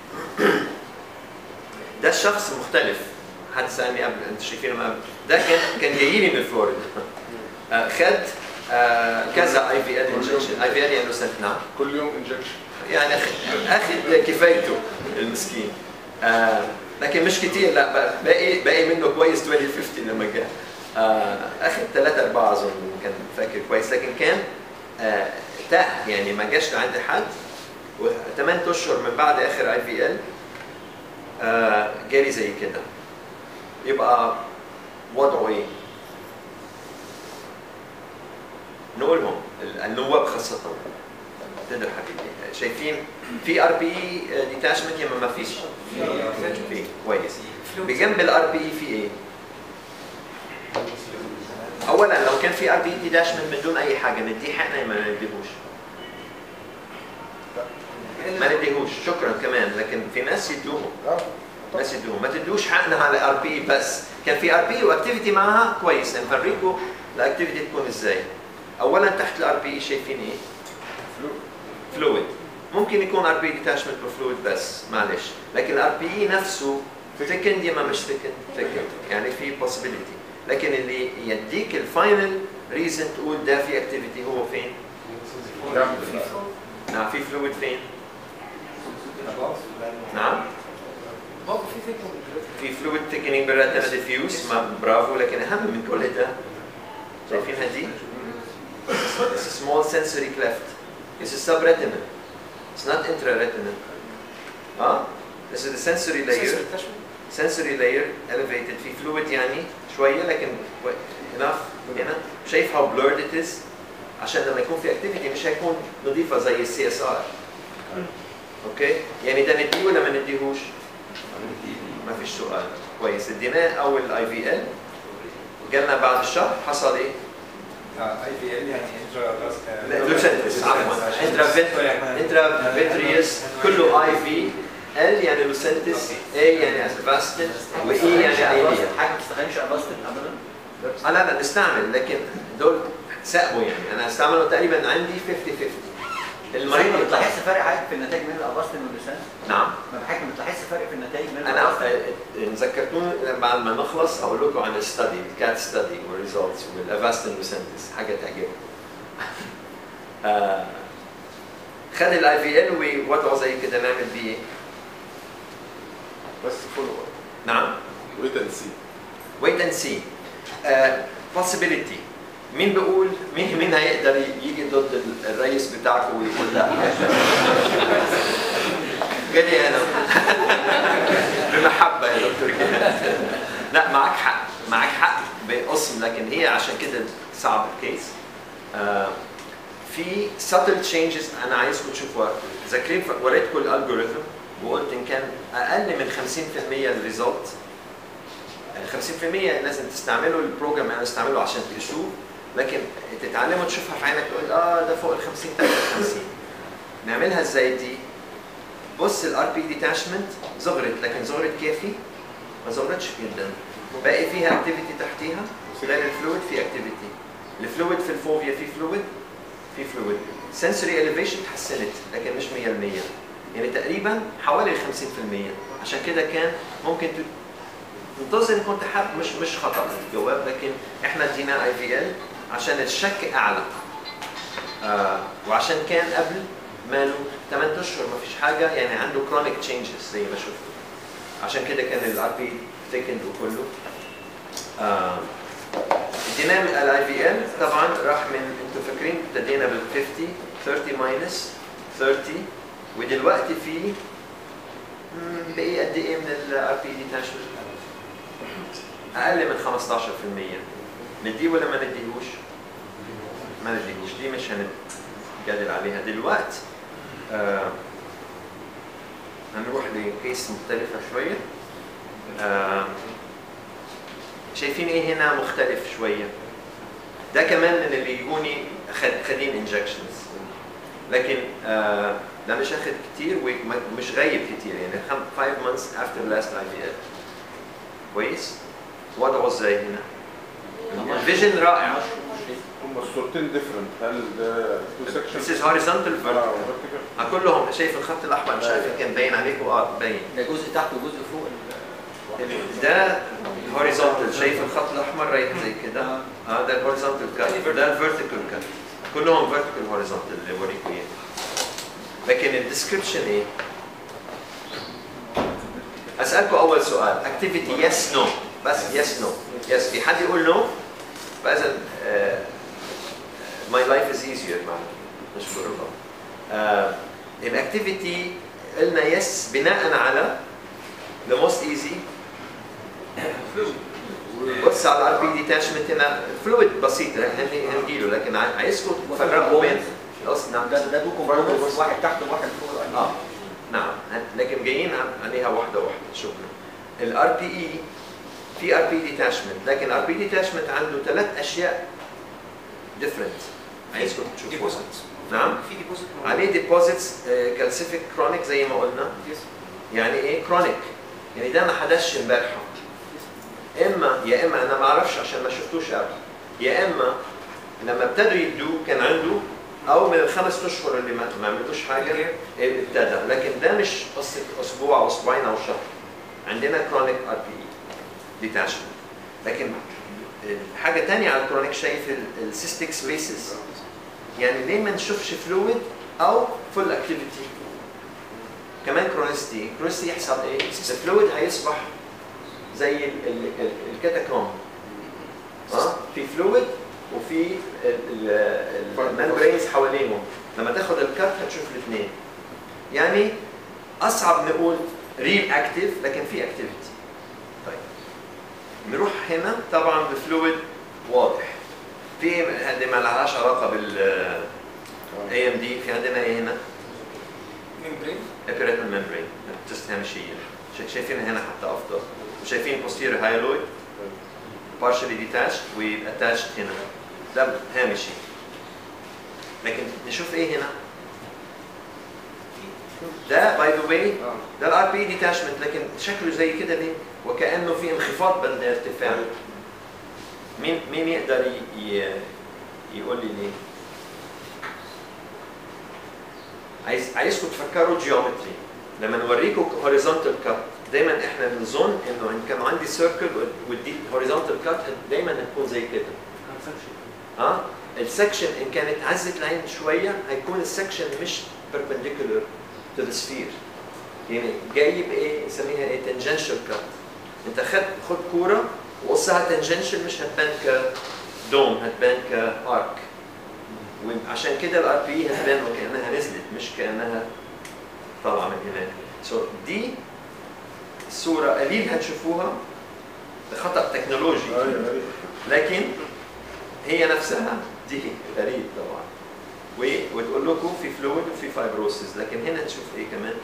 ده الشخص مختلف حد سالني قبل انتوا شايفينه قبل ده كان كان جاي لي من فلوريدا آه، خد آه، كذا اي في ال انجكشن اي في ال يعني سنت نعم كل يوم انجكشن يعني أخ- اخذ كفايته المسكين آه لكن مش كتير لا بقى- باقي باقي منه كويس 2050 لما جاء آه اخذ ثلاثة أربعة أظن كان فاكر كويس لكن كان آه تاه يعني ما جاش لعند حد وثمان أشهر من بعد آخر اي في ال جالي زي كده يبقى وضعه إيه؟ نقولهم النواب خاصة تقدر حبيبي شايفين في ار بي ديتاشمنت يا ما فيش؟ في كويس بجنب الار بي في ايه؟ اولا لو كان في ار بي ديتاشمنت من دون اي حاجه نديه حقنا يا ما نديهوش ما نديهوش شكرا كمان لكن في ناس يدوهم ناس يدوهم ما تدوش حقنا على ار بي بس كان في ار بي واكتيفيتي معها كويس نفرجكم الاكتيفيتي تكون ازاي اولا تحت الار بي شايفين ايه؟ فلويد ممكن يكون ار بي ديتاشمنت بفلويد بس معلش لكن الار بي نفسه ثيكند يا ما مش ثيكند ثيكند يعني في possibility لكن اللي يديك الفاينل ريزن تقول ده في اكتيفيتي هو فين؟ نعم في فلويد فين؟ نعم في فلويد ثيكنينج بالريتنا ديفيوز ما برافو لكن اهم من كل ده شايفينها دي؟ It's a small sensory cleft. It's a subretinal. It's not intraretinal. Huh? This is the sensory layer. Sensory layer elevated في fluid يعني شوية لكن و- enough هنا شايف how blurred it is عشان لما يكون في activity مش هيكون نظيفة زي السي اس ار. اوكي؟ يعني ده نديه ولا ما نديهوش؟ ما فيش سؤال كويس اديناه اول اي في ال جالنا بعد الشهر حصل ايه؟ اي في ال يعني انترا لا، لوسنتس عفوا انترا انترا فيتريوس كله اي في ال يعني لوسنتس اي يعني اسفاستن واي يعني ايليا حاجه ما تستخدمش افاستن ابدا آه لا لا نستعمل لكن دول سقبوا يعني انا استعمله تقريبا عندي 50 50 المريض ما يطلع بتلاحظش فرق حاجه في النتائج من الافاستن واللسان نعم ما بحكي ما بتلاحظش فرق في النتائج من انا الافاستن آه، ان ذكرتوني بعد ما نخلص هقول لكم عن الستدي الكات ستدي والريزلتس والافاستن لوسنتس حاجه تعجبكم آه، خد الاي في ال ووضعه زي كده نعمل بيه إيه؟ بس فولو نعم ويت اند سي ويت اند سي possibility مين بيقول مين مين هيقدر يجي ضد ال- الرئيس بتاعكم ويقول لا جالي انا بمحبه يا دكتور جهاد لا معك حق معك حق بقسم لكن هي عشان كده صعب الكيس آه في subtle changes انا عايزكم تشوفوها ذاكرين ف- وريتكم الالجوريثم وقلت ان كان اقل من 50% الريزلت ال 50% لازم تستعملوا البروجرام يعني تستعمله عشان تقيسوه لكن تتعلموا تشوفها في عينك تقول اه ده فوق ال 50 53 نعملها ازاي دي؟ بص الار بي ديتاشمنت صغرت لكن صغرت كافي ما صغرتش جدا باقي فيها اكتيفيتي تحتيها غير الفلويد في اكتيفيتي الفلويد في الفوبيا في فلويد في فلويد سنسوري اليفيشن تحسنت لكن مش 100% يعني تقريبا حوالي ال 50% عشان كده كان ممكن ت- تنتظر ان كنت حاب مش مش خطا الجواب لكن احنا ادينا اي في ال عشان الشك اعلى آه وعشان كان قبل ماله 8 اشهر ما فيش حاجه يعني عنده كرونيك تشينجز زي ما شفتوا عشان كده كان الار بي تيكند وكله آه اديناه من الاي في ال طبعا راح من انتوا فاكرين ابتدينا بال 50 30 ماينس 30 ودلوقتي في مم، بقي قد ايه من الار بي ديتاشمنت؟ اقل من 15% نديه ولا ما نديهوش؟ ما نديهوش دي مش هنجادل عليها دلوقتي آه هنروح لكيس مختلفة شوية آه شايفين ايه هنا مختلف شوية ده كمان من اللي يجوني خد- خدين انجكشنز لكن آه ده مش اخد كتير ومش غايب كتير يعني 5 months after last IVL كويس وضعه ازاي هنا الفيجن رائع هم الصورتين ديفرنت هل ده تو This سكشن is horizontal vertical ها كلهم شايف الخط الاحمر مش عارف إن كان باين عليكم اه باين ده جزء تحت وجزء فوق ال- ده هوريزونتال شايف الخط الاحمر رايح زي كده اه ده الهوريزونتال كات ده الفيرتيكال كات كلهم فيرتيكال هوريزونتال اللي بوريكم اياه لكن الديسكربشن ايه؟ اسالكم اول سؤال اكتيفيتي يس نو بس يس نو يس في حد يقول نو فاذا ماي لايف از ايزير معنا نشكر الله آه الاكتيفيتي قلنا يس بناء على the most easy بص على الار بي ديتاشمنت هنا فلويد بسيط هني هنجيله لكن عاي- عايزكم تفرقوا بين خلاص نعم ده ده تو كومبوننتس واحد تحت وواحد فوق اه نعم لكن جايين عليها واحده واحده شكرا الار بي اي في ار بي ديتاشمنت لكن الار بي ديتاشمنت عنده ثلاث اشياء ديفرنت عايزكم تشوفوها نعم في ديبوزيت عليه ديبوزيتس كالسيفيك كرونيك زي ما قلنا يعني ايه كرونيك يعني ده ما حدثش امبارحه اما يا اما انا ما اعرفش عشان ما شفتوش قبل يا اما لما ابتدوا يدوه كان عنده او من الخمس اشهر اللي ما ما عملتوش حاجه ابتدى لكن ده مش قصه اسبوع او اسبوعين او شهر عندنا كرونيك ار بي اي ديتاشمنت لكن حاجه تانية على الكرونيك شايف السيستيك سبيسز يعني ليه ما نشوفش فلويد او فول اكتيفيتي كمان كرونيستي كرونيستي يحصل ايه الفلويد هيصبح زي ال- ال- ال- الكاتاكوم اه في فلويد وفي الممبرينز حواليهم لما تاخد الكات هتشوف الاثنين يعني اصعب نقول ريل اكتيف لكن في اكتيفيتي طيب نروح هنا طبعا بفلويد واضح في هذه ما لهاش علاقه بال اي ام دي في عندنا ايه هنا ممبرين ابيريتال ممبرين تستهمشيه شايفينها هنا حتى افضل وشايفين posterior hyaloid partially detached و attached هنا ده هامشي لكن نشوف ايه هنا ده باي ذا واي ده الار بي ديتاشمنت لكن شكله زي كده ليه؟ وكانه في انخفاض بدل ارتفاع مين مين يقدر ي- ي- يقول لي ليه؟ عايز عايزكم تفكروا جيومتري لما نوريكم هوريزونتال كات دايما احنا بنظن انه ان كان عندي سيركل ودي هوريزونتال كات دايما هتكون زي كده ها السكشن ان كانت عزت العين شويه هيكون السكشن مش perpendicular to the sphere يعني جايب ايه نسميها ايه tangential cut انت خد خد كوره وقصها tangential مش هتبان كدوم هتبان كارك وعشان كده الار بي هتبان وكانها نزلت مش كانها طالعه من هناك سو so دي الصوره قليل هتشوفوها ده خطا تكنولوجي لكن هي نفسها دي غريب طبعا و- وتقول لكم في فلويد وفي فايبروسيس لكن هنا تشوف ايه كمان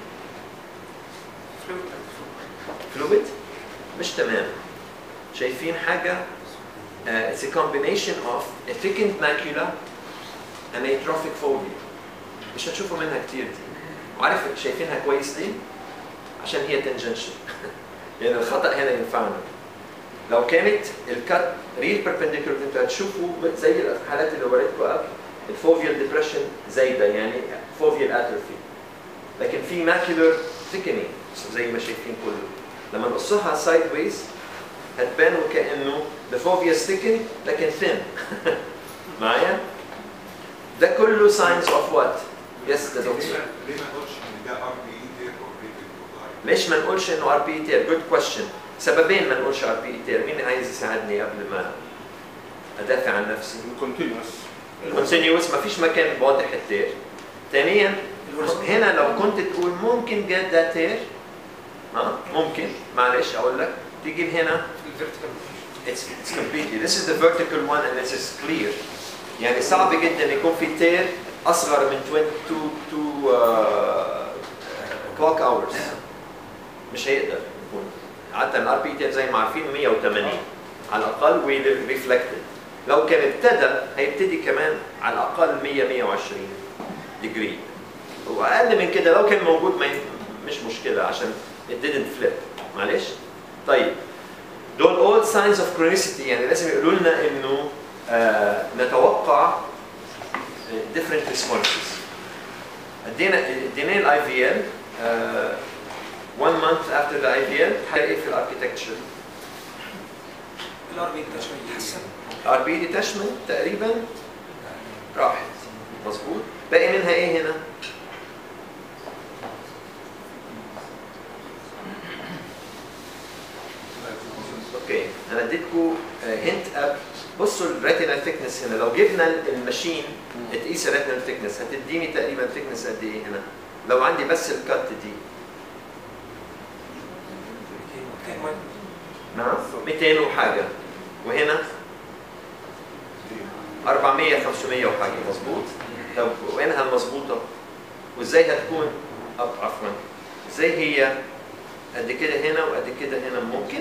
فلويد مش تمام شايفين حاجه uh, it's a combination of a thickened macula and atrophic fovea مش هتشوفوا منها كتير دي وعارف شايفينها كويس ليه؟ عشان هي tangential يعني الخطأ هنا ينفعنا لو كانت الكات ريل بيربنديكولار انتوا هتشوفوا زي الحالات اللي وريتكم قبل الفوفيال ديبريشن زايده يعني فوفيال اتروفي لكن في ماكيولر ثيكنينج زي ما شايفين كله لما نقصها سايد ويز هتبان وكانه the fovea is thickened لكن thin معايا ده كله signs of what يس ده ليه دكتور ما ليه ما نقولش ان ده ار بي اي تير او ريتد ليش ما نقولش انه ار بي اي تير جود كويشن سببين ما نقولش ار بي اي تير مين عايز يساعدني قبل ما ادافع عن نفسي كونتينوس كونتينيوس ما فيش مكان واضح التير ثانيا هنا لو كنت تقول ممكن جد ده تير ها ممكن معلش اقول لك تجيب هنا الفيرتيكال it's, it's completely this is the vertical one and this is clear يعني صعب جدا يكون في تير اصغر من 22 2 كلوك اورز مش هيقدر يكون حتى الار بي تير زي ما عارفين 180 على الاقل وريفلكتد لو كان ابتدى هيبتدي كمان على الاقل 100 120 ديجري واقل من كده لو كان موجود ما ي- مش مشكله عشان it didn't flip معلش طيب دول all signs of chronicity يعني لازم يقولوا لنا انه آه نتوقع آه، different responses ادينا ادينا الاي في ال one month after the IVL حاجه ايه في الاركتكتشر الار بي ده شويه يتحسن الار بي ديتاشمنت تقريبا راحت مظبوط باقي منها ايه هنا اوكي انا اديتكم هنت اب بصوا الريتينال ثيكنس هنا لو جبنا الماشين تقيس الريتينال ثيكنس هتديني تقريبا ثيكنس قد ايه هنا لو عندي بس الكات دي نعم 200 وحاجه وهنا 400 500 وحاجه مظبوط طب وينها المظبوطه وازاي هتكون أب عفوا ازاي هي قد كده هنا وقد كده هنا ممكن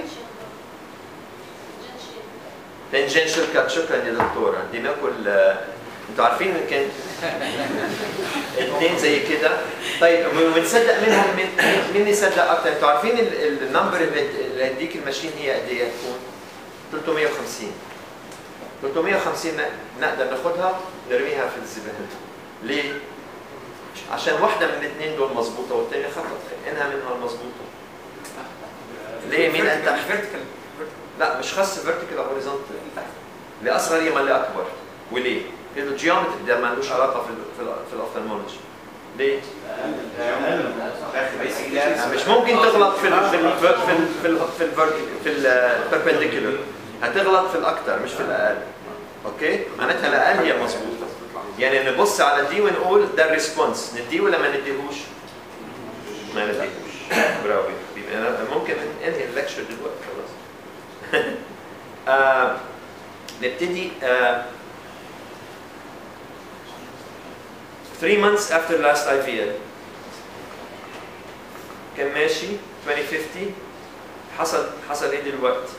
تنجنشال كات شكرا يا دكتوره ادينا كل انتوا عارفين ان كان اثنين زي كده طيب ونصدق منهم مين مين يصدق اكتر انتوا عارفين ال- ال- النمبر اللي اللي هتديك الماشين هي قد ايه هتكون 350 350 ن- نقدر ناخدها نرميها في الزباله ليه؟ عشان واحده من الاثنين دول مظبوطه والثانيه خطا انها منها المظبوطه ليه مين انت الفيرتيكال لا مش خاص فيرتيكال او هوريزونتال لاصغر يما لاكبر وليه؟ لانه الجيومتري ده ما لهوش علاقه في ال في ال في الاوفثالمولوجي ليه؟ يعني مش ممكن تغلط في ال في ال في ال في ال في ال في البربنديكولر هتغلط في الاكثر مش في الاقل اوكي؟ معناتها الاقل هي مظبوطه يعني نبص على دي ونقول ده الريسبونس نديه ولا ما نديهوش؟ ما نديهوش برافو يا حبيبي انا ممكن انهي الليكشر دلوقتي خلاص آه نبتدي آه 3 months after last IVL كان ماشي 2050 حصل حصل ايه دلوقتي؟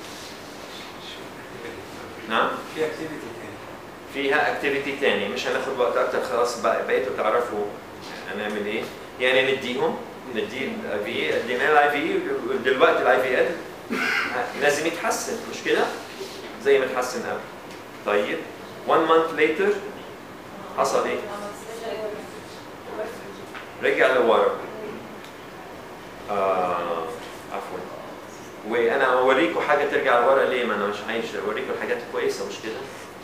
نعم في اكتيفيتي تاني فيها اكتيفيتي تاني مش هناخد وقت اكتر خلاص بقى بقيتوا تعرفوا هنعمل ايه يعني نديهم ندي الاي في ادينا الاي في دلوقتي الاي في ال لازم يتحسن مش كده؟ زي ما اتحسن قبل طيب 1 month later حصل ايه؟ رجع لورا آه عفوا وانا اوريكم حاجه ترجع لورا ليه ما انا مش عايش اوريكم الحاجات الكويسه مش كده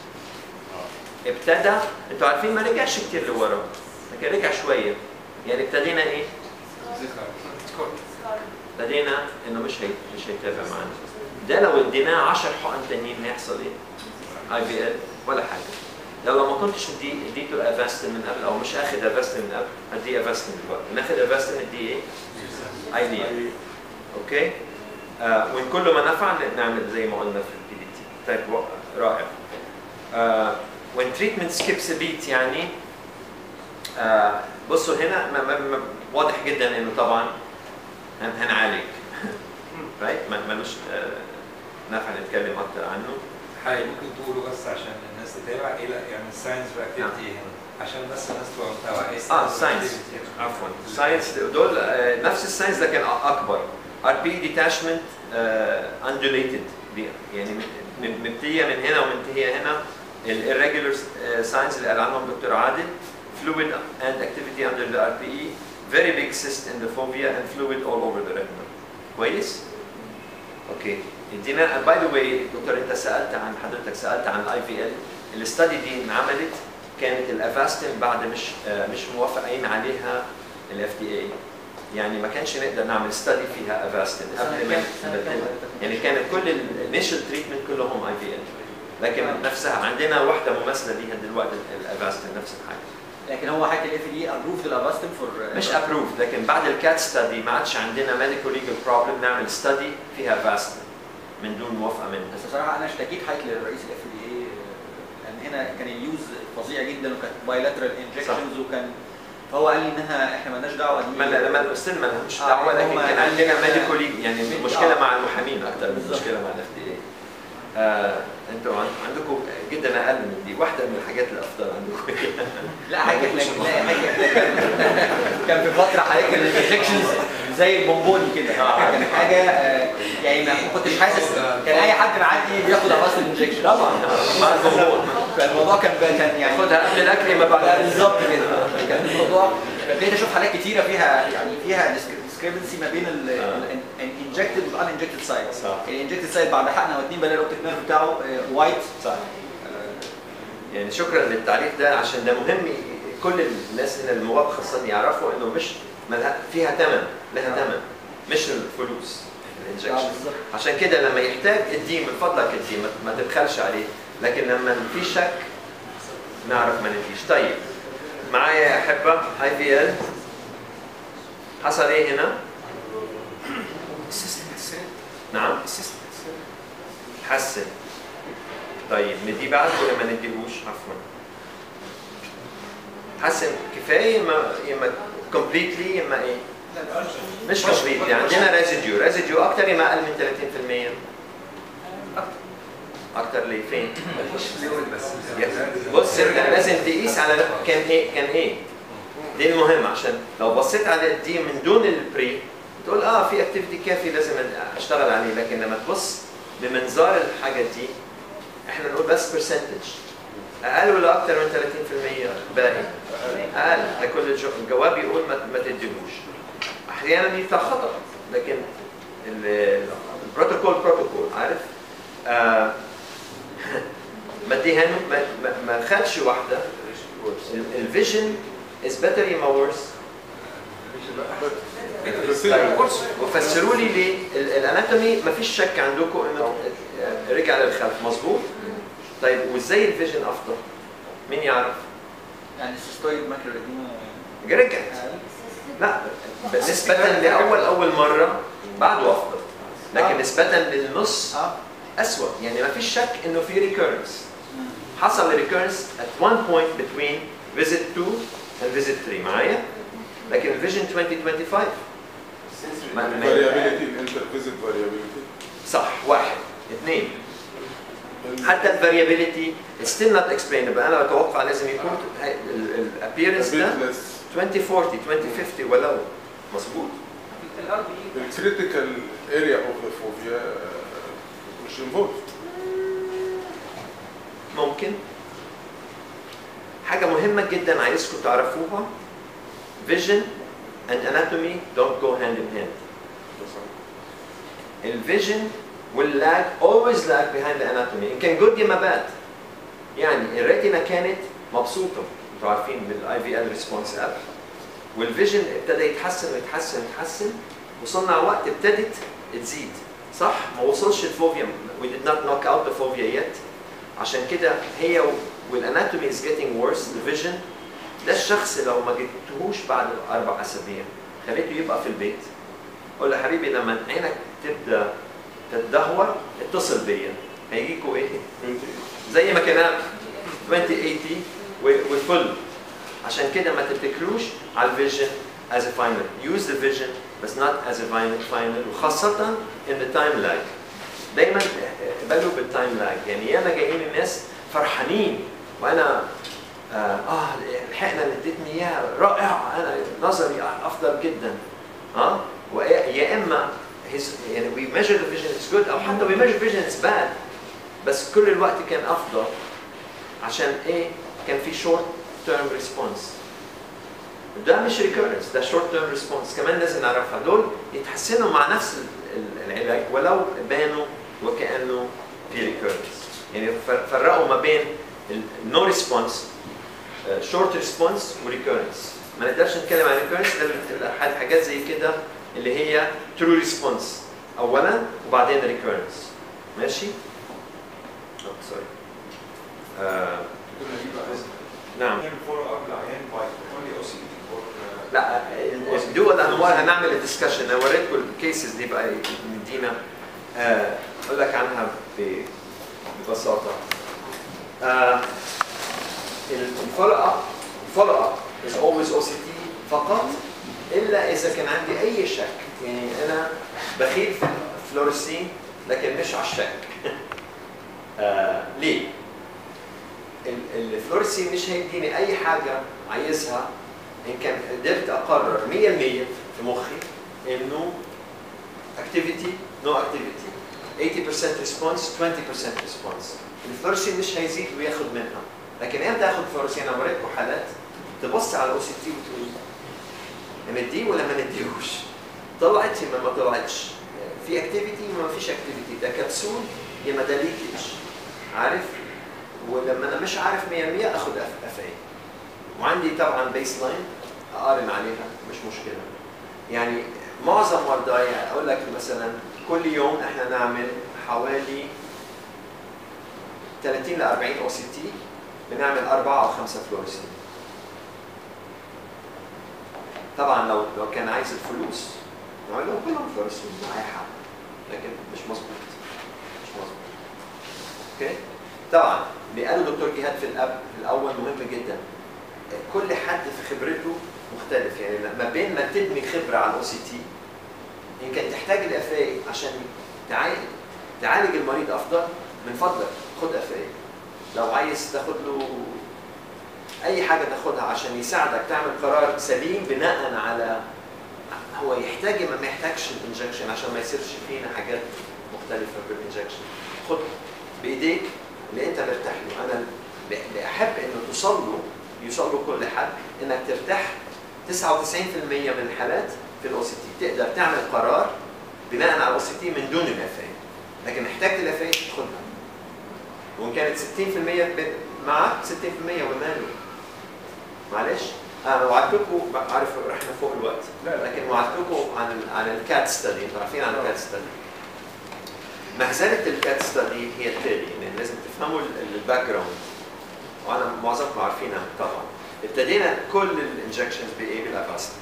ابتدى انتوا عارفين ما رجعش كتير لورا لكن رجع شويه يعني ابتدينا ايه سكور ابتدينا انه مش هي مش هيتابع معانا ده لو اديناه 10 حقن تانيين هيحصل ايه اي في ال ولا حاجه لو لو ما كنتش ادي اديته الافاستن من قبل او مش اخد افاستن من قبل هديه افاستن دلوقتي ناخد افاستن اديه ايه اي دي اوكي آه وان كل ما نفع نعمل زي ما قلنا في البي دي تي طيب و- رائع آه when treatment skips a beat يعني آه بصوا هنا ما ما ما واضح جدا انه طبعا هن هنعالج right ما ملوش آه نفع نتكلم اكتر عنه حاجه ممكن تقولوا بس عشان الناس تتابع ايه لا يعني الساينس واكتيفيتي هنا عشان بس الناس تبقى متابعه ايه اه ساينس عفوا ساينس دول آه، نفس الساينس لكن أ- اكبر ار بي ديتاشمنت اندوليتد يعني من- من- مبتديه من هنا ومنتهيه هنا الريجولر ساينس اللي قال عنهم دكتور عادل fluid and activity under the RPE very big cyst in the fovea and fluid all over the retina كويس اوكي ادينا باي ذا واي دكتور انت سالت عن حضرتك سالت عن الاي في ال الاستدي دي انعملت كانت الافاستين بعد مش آه، مش موافقين عليها الاف دي اي يعني ما كانش نقدر نعمل ستدي فيها افاستين قبل ما نبدلها يعني كانت كل الانيشال تريتمنت كلهم اي في ال لكن نفسها عندنا واحده مماثله ليها دلوقتي الافاستين نفس الحاجه لكن هو حكى الاف دي ابروفد الافاستين فور مش ابروف لكن بعد الكات ستدي ما عادش عندنا ميديكال ليجل بروبلم نعمل ستدي فيها فاستين من دون موافقه منها بس بصراحه انا اشتكيت حضرتك للرئيس الاف دي اي لان هنا كان اليوز فظيع جدا وكانت بايلاترال انجكشنز وكان فهو قال لي انها احنا مالناش دعوه دي ما لما الاستاذ ما لهمش آه، دعوه يعني لكن هم كان قال عندنا لك- ميديكال ليج يعني آه. المشكله مع المحامين اكثر من بالظبط. المشكله مع الاف دي اي انتوا عن- عندكم جدا اقل من دي واحده من الحاجات الافضل عندكم لا حاجه احنا لا حاجه احنا كان كان في فتره حضرتك الانجكشنز زي البونبوني كده كان حاجه آه، يعني ما كنتش حاسس كان اي حد معدي بياخد افاصل انجكشن طبعا مع الجمهور فالموضوع كان كان يعني خدها قبل الاكل ما بعد بالظبط كده كان الموضوع ابتديت اشوف حالات كتيره فيها يعني فيها discrepancy ما بين آه. الانجكتد والانجكتد سايد صح. الانجكتد سايد بعد حقنه واتنين بلاقي الاوبتيك نيرف بتاعه وايت صح يعني شكرا للتعليق ده عشان ده مهم كل الناس هنا النواب خاصه يعرفوا انه مش ملها فيها ثمن لها آه. ثمن مش الفلوس الانجكشن بالظبط عشان كده لما يحتاج اديه من فضلك اديه ما- ما تبخلش عليه لكن لما في شك نعرف ما نديش طيب معايا يا احبه اي في ال حصل ايه هنا؟ نعم حسن طيب نديه بعد ولا ما نديهوش عفوا حسن كفايه ما يما كومبليتلي يما ايه؟ مش كومبليتلي عندنا ريزيديو ريزيديو اكتر يما اقل من 30% اكتر ليه فين؟ بص انت لازم تقيس على كان ايه كان ايه دي المهم عشان لو بصيت على دي من دون البري تقول اه في اكتيفيتي كافي لازم اشتغل عليه لكن لما تبص بمنظار الحاجه دي احنا نقول بس برسنتج اقل ولا اكتر من 30% باقي اقل ده كل الجو- الجواب يقول ما, ما تديهوش احيانا يطلع خطا لكن ال- البروتوكول بروتوكول عارف آه ما اديها ما, ما, ما خدش واحده الفيجن از بيتر يما ورس طيب وفسروا لي ليه ال- الاناتومي ما فيش شك عندكم انه رجع للخلف مظبوط طيب وازاي الفيجن افضل مين يعرف يعني السيستويد ماكيولار اديما رجعت لا نسبة لأول أول مرة بعده أفضل لكن آه. نسبة للنص اه أسوأ يعني ما فيش شك إنه في ريكيرنس حصل ريكيرنس at one point between visit 2 and visit 3 معايا لكن الفيجن 2025 ما- ما- variability الانترفيزيت variability صح واحد اثنين حتى الفاريابيليتي ستيل نوت explainable انا بتوقع لازم يكون الابييرنس ده a bit less 2040 2050 ولو مظبوط الكريتيكال اريا اوف ذا فوبيا مش انفولد ممكن حاجة مهمة جدا عايزكم تعرفوها vision and anatomy don't go hand in hand الفيجن will lag always lag behind the anatomy إن كان good يا bad يعني الريتنا كانت مبسوطة انتوا عارفين بالاي في ال ريسبونس اب والفيجن ابتدى يتحسن ويتحسن ويتحسن وصلنا وقت ابتدت تزيد صح ما وصلش الفوبيا we did not knock out the phobia yet عشان كده هي والاناتومي is getting worse الفيجن ده الشخص لو ما جبتهوش بعد اربع اسابيع خليته يبقى في البيت قول له حبيبي لما عينك تبدا تتدهور اتصل بيا هيجيكوا ايه؟ زي ما كان 2080 و- وفل عشان كده ما تفتكروش على الفيجن as a final use the vision بس not as a final final وخاصة in the time lag دايما بالوا بالتايم لاج يعني ياما جايين الناس فرحانين وانا اه, آه الحقنه اللي اديتني اياها رائعه انا نظري افضل جدا اه ويا اما his يعني we measure the vision is good او حتى we measure vision is bad بس كل الوقت كان افضل عشان ايه؟ كان في شورت تيرم ريسبونس ده مش ريكورنس ده شورت تيرم ريسبونس كمان لازم نعرفها دول يتحسنوا مع نفس ال- ال- العلاج ولو بانوا وكانه في ريكورنس يعني فر- فرقوا ما بين النو ريسبونس شورت ريسبونس وريكورنس ما نقدرش نتكلم عن ريكورنس الا حاجات زي كده اللي هي ترو ريسبونس اولا وبعدين ريكورنس ماشي؟ سوري نعم Can follow up العيان by only OCD or uh, لا دول انواع هنعمل الدسكشن انا وريتكم الكيسز دي بقى مدينا آه، اقول لك عنها ب- ببساطه آه، الفولو اب الفولو اب is always OCT فقط الا اذا كان عندي اي شك يعني انا بخيل في الفلوريسين لكن مش على الشك آه، ليه؟ ال- الفلوريسين مش هيديني اي حاجه عايزها ان كان قدرت اقرر 100% في مخي انه اكتيفيتي نو اكتيفيتي 80% ريسبونس 20% ريسبونس الفلوريسين مش هيزيد وياخد منها لكن امتى اخد فلوريسين انا وريتكم حالات تبص على الاو سي تي وتقول نديه ولا ما نديهوش طلعت يا ما طلعتش في اكتيفيتي وما فيش اكتيفيتي ده كبسول يا ما ده ليكج عارف ولما انا مش عارف 100% اخد اف اف اي وعندي طبعا بيس لاين اقارن عليها مش مشكله يعني معظم مرضاي اقول لك مثلا كل يوم احنا نعمل حوالي 30 ل 40 او سي تي بنعمل اربعه او خمسه فلوريسين طبعا لو لو كان عايز الفلوس نعمل لهم كلهم فلوريسين مع اي حد لكن مش مظبوط مش مظبوط اوكي طبعا اللي قاله دكتور جهاد في الأب في الاول مهم جدا كل حد في خبرته مختلف يعني ما بين ما تبني خبره على الاو سي تي يمكن تحتاج الاف اي عشان تعالج تعالج المريض افضل من فضلك خد اف اي لو عايز تاخد له اي حاجه تاخدها عشان يساعدك تعمل قرار سليم بناء على هو يحتاج ما ما يحتاجش الانجكشن عشان ما يصيرش فينا حاجات مختلفه بالانجكشن خد بايديك اللي انت مرتاح له انا اللي احب انه توصل له يوصل له كل حد انك ترتاح 99% من الحالات في الاو سي تي تقدر تعمل قرار بناء على الاو سي تي من دون الاف اي لكن احتجت الاف اي تاخدها وان كانت 60% ب- معك 60% وماله معلش انا وعدتكم عارف احنا فوق الوقت لكن وعدتكم عن ال- عن الكات ستدي انتوا عارفين عن الكات ستدي مهزله الكات ستدي هي التالي يعني لازم تفهموا الباك جراوند وانا معظمكم عارفينها طبعا ابتدينا كل الانجكشنز بايه بالافاستين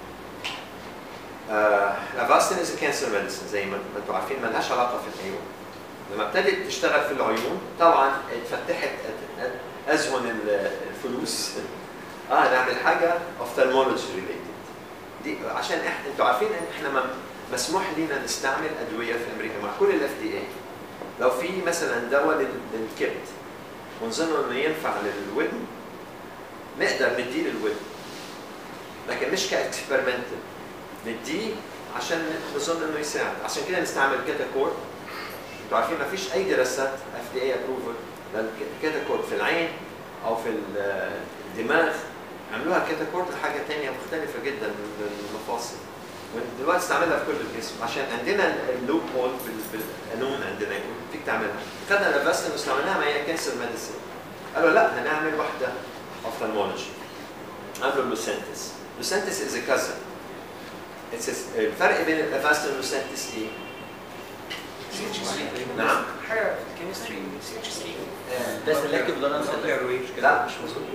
آه، الافاستين از كانسر ميديسن زي ما ما انتم عارفين ما لهاش علاقه في العيون لما ابتدت تشتغل في العيون طبعا اتفتحت أد- أد- اذهن ال- الفلوس اه نعمل حاجه اوفتالمولوجي ريليتد دي عشان احنا انتوا عارفين ان احنا ما مسموح لنا نستعمل ادويه في امريكا مع كل الاف دي اي لو في مثلا دواء لل- للكبد ونظن انه ينفع للودن نقدر نديه للودن لكن مش كاكسبيرمنتال نديه عشان نظن انه يساعد عشان كده نستعمل كاتاكورد انتوا عارفين ما فيش اي دراسات اف دي اي ابروفل للكاتاكورد في العين او في ال- الدماغ عملوها كاتاكورد لحاجه ثانيه مختلفه جدا من المفاصل ودلوقتي استعملها في كل الجسم عشان عندنا اللوب هول بالقانون عندنا يقول فيك تعملها خدنا الافاستن واستعملناها ما هي كانسر ميديسن قالوا لا هنعمل واحده اوفتالمولوجي عملوا لوسنتس لوسنتس از كازن الفرق بين الافاستن واللوسنتس ايه؟ نعم حاجه كيمستري سي اتش سي ده سلكتيف دونانس لا مش مظبوط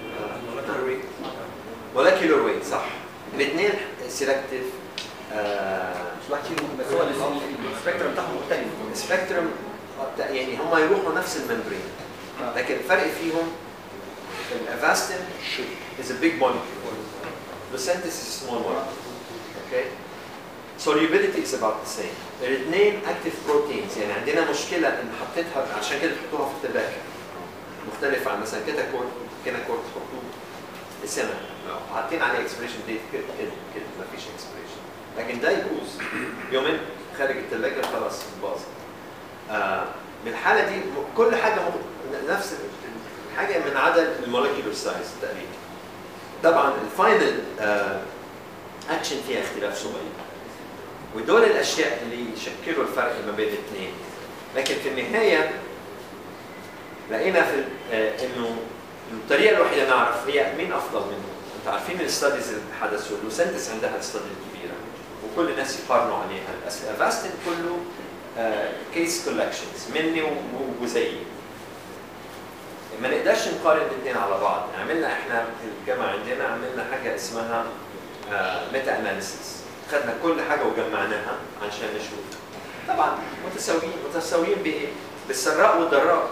مولكيولر ويت صح الاثنين سيلكتيف مش واحد فيهم بس هو السبيكترم بتاعهم مختلف سبيكترم يعني هم يروحوا نفس الممبرين لكن الفرق فيهم الافاستين is a big molecule lucentis is a small molecule okay solubility is about the same الاثنين active proteins يعني عندنا مشكله ان حطيتها عشان كده تحطوها في التباكه مختلف عن مثلا كيتاكورد كيناكورد تحطوه لسنه لو حاطين عليه اكسبريشن ديت كده كده كده ما فيش اكسبريشن لكن ده يبوظ يومين خارج الثلاجه خلاص باظ آه بالحاله دي كل حاجه م- نفس الحاجه من عدا المولكيولر سايز تقريبا طبعا الفاينل اكشن فيها اختلاف صغير ودول الاشياء اللي يشكلوا الفرق ما بين الاثنين لكن في النهايه لقينا في ال- آه، انه الطريقه الوحيده نعرف هي مين افضل منه انتوا عارفين الستاديز اللي حدثوا لوسنتس عندها الستادي الكبيره وكل الناس يقارنوا عليها افاستن كله كيس كولكشنز مني و- و- وزيي ما نقدرش نقارن الاثنين على بعض عملنا احنا في الجامعه عندنا عملنا حاجه اسمها ميتا اناليسيس خدنا كل حاجه وجمعناها عشان نشوف طبعا متساويين متساويين بايه؟ بالسراء والضراء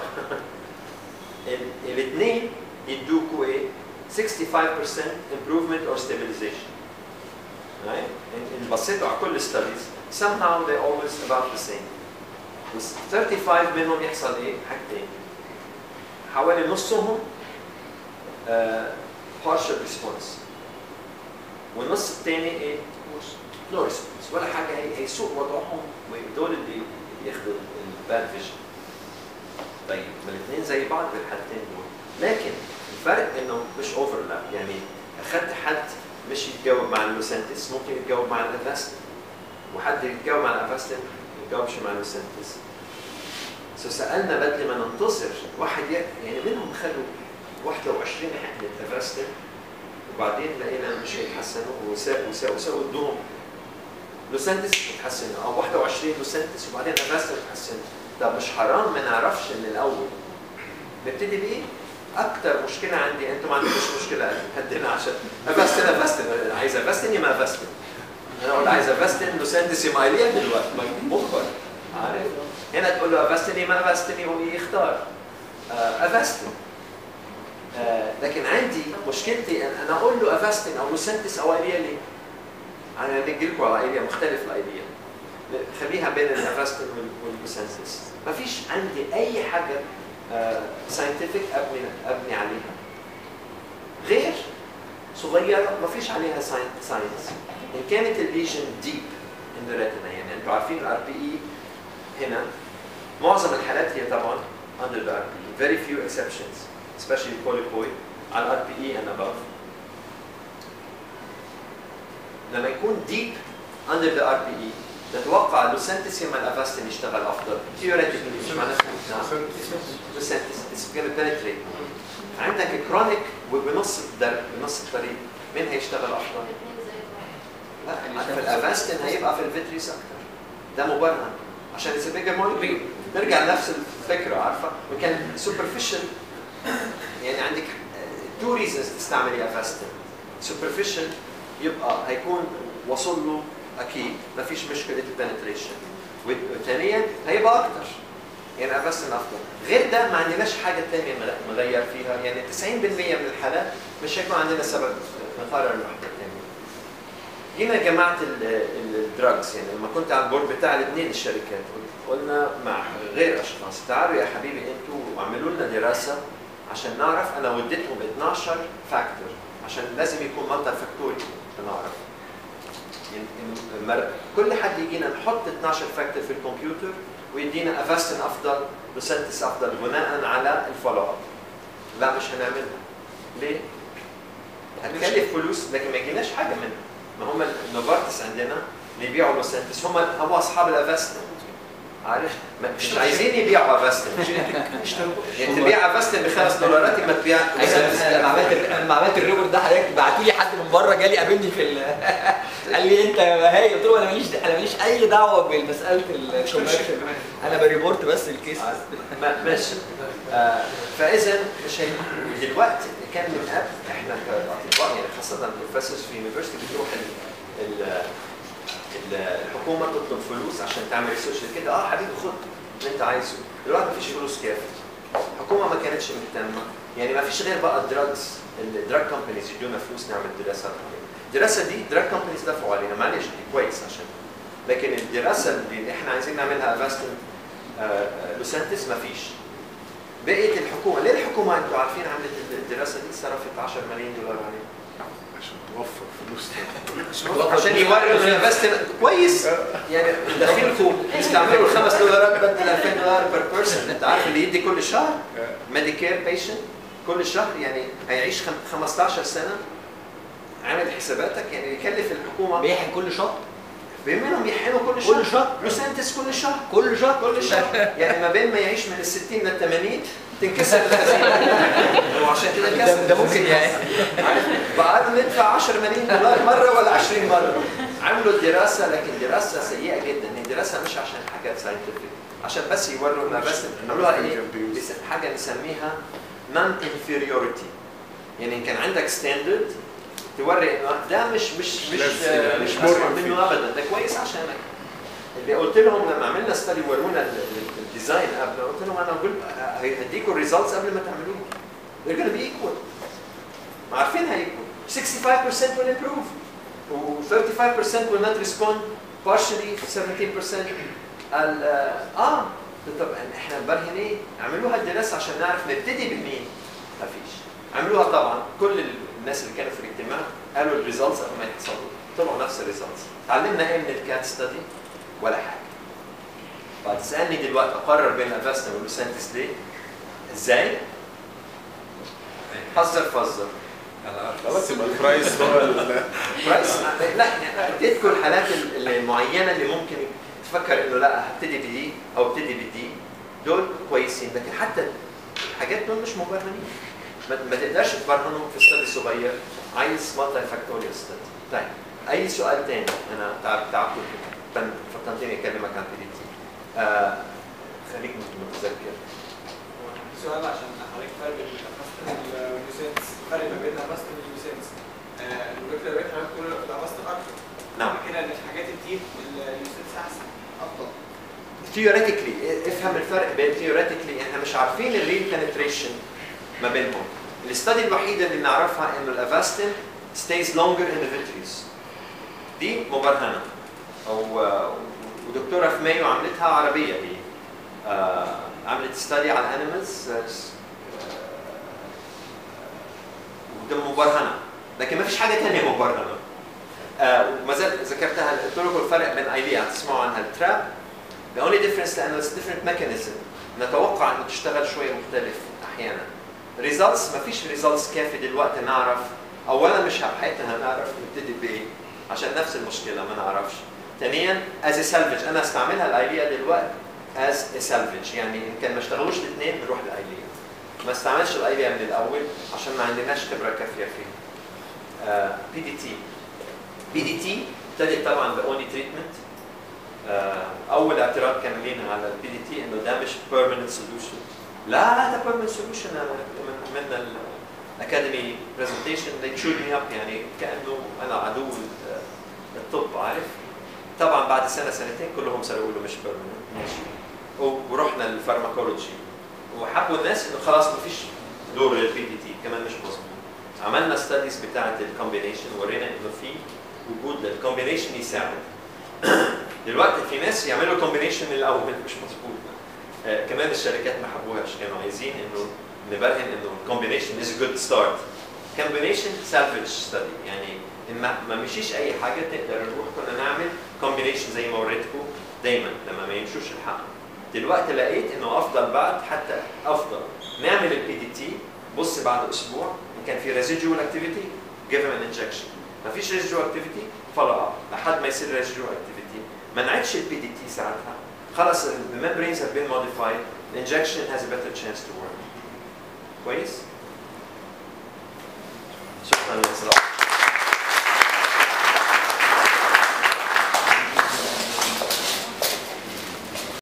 الاثنين يدوكوا ايه؟ 65% improvement or stabilization. Right? إن إن بصيتوا على كل studies somehow they always about the same. بس 35 منهم يحصل ايه؟ حاجتين. حوالي نصهم uh, partial response. والنص الثاني ايه؟ no response ولا حاجه هي هيسوء وضعهم ودول اللي ياخدوا الباد فيجن. طيب ما الاثنين زي بعض في الحالتين دول لكن الفرق انه مش اوفرلاب يعني اخذت حد مش يتجاوب مع اللوسنتس ممكن يتجاوب مع الافاستن وحد يتجاوب مع الافاستن ما يتجاوبش مع اللوسنتس سو سالنا بدل ما ننتظر واحد ي- يعني منهم خدوا 21 حقنه افاستن وبعدين لقينا مش هيتحسنوا وساء وساء وساء ودوهم لوسنتس اتحسنوا او 21 لوسنتس وبعدين افاستن اتحسنوا طب مش حرام ما نعرفش من الاول نبتدي بايه؟ اكتر مشكله عندي انتوا ما عندكوش مشكله قدنا عشان افاستن افاستن عايز افاستن يا ما افاستن انا اقول عايز افاستن لوسنتس يا مايليا دلوقتي مجبر عارف هنا تقول له افاستن يا ما افاستن يقوم يختار آه، افاستن آه، لكن عندي مشكلتي ان انا اقول له افاستن او لوسنتس او ايليا ليه؟ انا نجي لكم على ايليا مختلف الايليا خليها بين الافاستن واللوسنتس ما فيش عندي اي حاجه ساينتفك ابني ابني عليها غير صغيره ما فيش عليها ساينس ان كانت الليجن ديب ان ذا ريتنا يعني انتوا عارفين الار بي اي هنا معظم الحالات هي طبعا under the RPE very few exceptions especially polypoid على الار بي اي and above لما يكون deep under the RPE نتوقع اللوسنتس يما الافاستن يشتغل افضل theoretically مش معناتها نعم لوسنتس it's going to penetrate عندك كرونيك وبنص الدرب بنص الطريق مين هيشتغل افضل؟ لا في الافاستن هيبقى في الفيتريس اكتر ده مبرهن عشان اتس بيجر مولكيول نرجع لنفس الفكره عارفه وكان سوبرفيشال يعني عندك تو ريزونز تستعملي افاستن سوبرفيشال يبقى هيكون وصل له اكيد ما فيش مشكله البنتريشن وثانيا هيبقى اكتر يعني افاستن افضل غير ده ما عندناش حاجه ثانيه نغير فيها يعني 90% من الحالات مش هيكون عندنا سبب نقرر الوحده الثانيه جينا جماعه الدراجز يعني لما كنت على البورد بتاع الاثنين الشركات قلنا مع غير اشخاص تعالوا يا حبيبي انتوا واعملوا لنا دراسه عشان نعرف انا وديتهم 12 فاكتور عشان لازم يكون مالتي فاكتوري نعرف يعني كل حد يجينا نحط 12 فاكتور في الكمبيوتر ويدينا افاستن افضل لوسنتس افضل بناء على الفولو اب لا مش هنعملها ليه؟ هتكلف فلوس لكن ما يجيناش حاجه منها ما هم النوفارتس عندنا اللي يبيعوا لوسنتس هم هم اصحاب الافاستن عارف مش عايزين يبيعوا افاستن يعني تبيع افاستن ب 5 دولارات ما تبيع لما عملت لما عملت الريبورت ده حضرتك بعتوا لي حد من بره جالي قابلني في ال... قال لي انت هاي قلت له انا ماليش انا ماليش اي دعوه بمساله الكوميرشال انا بريبورت بس الكيس ماشي آه فاذا مش هي دلوقتي كان من قبل احنا كاطباء يعني خاصه البروفيسورز في يونيفرستي بتروح ال الحكومه تطلب فلوس عشان تعمل ريسيرش كده اه حبيبي خد اللي انت عايزه دلوقتي مفيش فلوس كافيه الحكومه ما كانتش مهتمه يعني ما فيش غير بقى الدراجز الدراج كومبانيز يدونا فلوس نعمل دراسه الدراسه دي دراج كومبانيز دفعوا عليها معلش دي كويس عشان لكن الدراسه اللي احنا عايزين نعملها افاستن آه لوسنتس ما فيش بقيه الحكومه ليه الحكومه انتوا عارفين عملت الدراسه دي صرفت 10 ملايين دولار عليها عشان توفر فلوس عشان يوروا الانفستمنت كويس يعني داخلكم يستعملوا الخمس دولارات بدل 2000 دولار بير بيرسون انت عارف اللي يدي كل شهر ميديكير بيشنت كل شهر يعني هيعيش 15 سنه عامل حساباتك يعني يكلف الحكومه بيحن كل شهر بيهمهم يحقنوا كل شهر كل شهر. لوسنتس كل شهر كل شهر كل شهر يعني ما بين ما يعيش من ال 60 لل 80 تنكسر الخزينه وعشان كده ده, انكسر ده ممكن يعني بعد ندفع 10 مليون دولار مره ولا 20 مره عملوا دراسه لكن دراسه سيئه جدا هي دراسه مش عشان حاجات ساينتفك عشان بس يوروا لنا بس عملوها ايه بس- حاجه نسميها نون انفيريورتي يعني إن كان عندك ستاندرد توري انه ده مش مش مش Less- آه، مش مش more اسوء منه ابدا ده كويس عشانك اللي قلت لهم لما عملنا ستادي ورونا ال- ال- الديزاين قبل قلت لهم انا قلت هديكم الريزلتس قبل ما تعملوه they're gonna be equal ما عارفين هيكون 65% will improve و 35% will not respond partially 17% ال اه طب احنا نبرهن ايه؟ اعملوها الدراسه عشان نعرف نبتدي بمين؟ ما فيش عملوها طبعا كل الناس اللي كانوا في الاجتماع قالوا الريزلتس قبل ما يحصلوا طلعوا نفس الريزلتس تعلمنا ايه من الكات ستادي؟ ولا حاجه بعد تسالني دلوقتي اقرر بين افاستن واللوسنتس ليه؟ ازاي؟ حذر فزر خلاص يبقى البرايس هو ال- برايس لا يعني اديتكم الحالات ال- المعينه اللي ممكن تفكر انه لا هبتدي بدي او ابتدي بدي دول كويسين لكن حتى الحاجات دول مش مبرهنين ما, ما تقدرش تبرهنهم في استادي صغير عايز مالتي فاكتوريال ستادي طيب اي سؤال تاني انا تعب تعبت فطنتني اكلمك عن بي دي تي آه خليك متذكر سؤال عشان حضرتك فرق بين الافاستن واليوسنس الفرق ما بين الافاستن واليوسنس المولكيولر ريت حضرتك بتقول الافاستن اكتر نعم معنى كده ان الحاجات الديب اليوسنس احسن افضل theoretically افهم الفرق بين theoretically احنا مش عارفين الريل penetration ما بينهم الاستادي الوحيده اللي بنعرفها انه الافاستين stays longer in the vitreous دي مبرهنه او ودكتوره في مايو عملتها عربيه هي آه، عملت استادي على الانيمالز وده مبرهنه لكن ما فيش حاجه ثانيه مبرهنه آه، وما زال ذكرتها قلت لكم الفرق بين ايليا تسمعوا عنها التراب The only difference لانه it's different mechanism نتوقع انه تشتغل شويه مختلف احيانا results ما فيش results كافي دلوقتي نعرف اولا مش بحياتنا هنعرف نبتدي بايه عشان نفس المشكله ما نعرفش ثانيا as a salvage انا استعملها الايليا دلوقتي as a salvage يعني ان كان ما اشتغلوش الاثنين بنروح الايليا ما استعملش الايليا من الاول عشان ما عندناش خبره كافيه فيه بي دي تي بي دي تي ابتدت طبعا باونلي تريتمنت اول اعتراض كان لينا على البي دي تي انه ده مش بيرمننت سوليوشن لا لا ده بيرمننت سوليوشن من من الاكاديمي برزنتيشن they chewed me up يعني كانه انا عدو ال- الطب عارف طبعا بعد سنه سنتين كلهم صاروا يقولوا مش بيرمننت ماشي و- ورحنا للفارماكولوجي وحبوا الناس انه خلاص ما فيش دور للبي دي تي كمان مش مظبوط عملنا ستاديز بتاعه الكومبينيشن ورينا انه في وجود للكومبينيشن يساعد دلوقتي في ناس يعملوا كومبينيشن من الاول مش مظبوط آه كمان الشركات ما حبوهاش كانوا عايزين انه نبرهن انه الكومبينيشن از جود ستارت كومبينيشن سالفج ستدي يعني إن ما ما مشيش اي حاجه تقدر نروح كنا نعمل كومبينيشن زي ما وريتكم دايما لما ما يمشوش الحق دلوقتي لقيت انه افضل بعد حتى افضل نعمل البي دي تي بص بعد اسبوع ان كان في ريزيدوال اكتيفيتي جيف ان انجكشن ما فيش ريزيدوال اكتيفيتي فولو اب لحد ما يصير ريزيدوال اكتيفيتي ما نعدش البي دي تي ساعتها خلاص the membranes have been modified the injection has a better chance to work كويس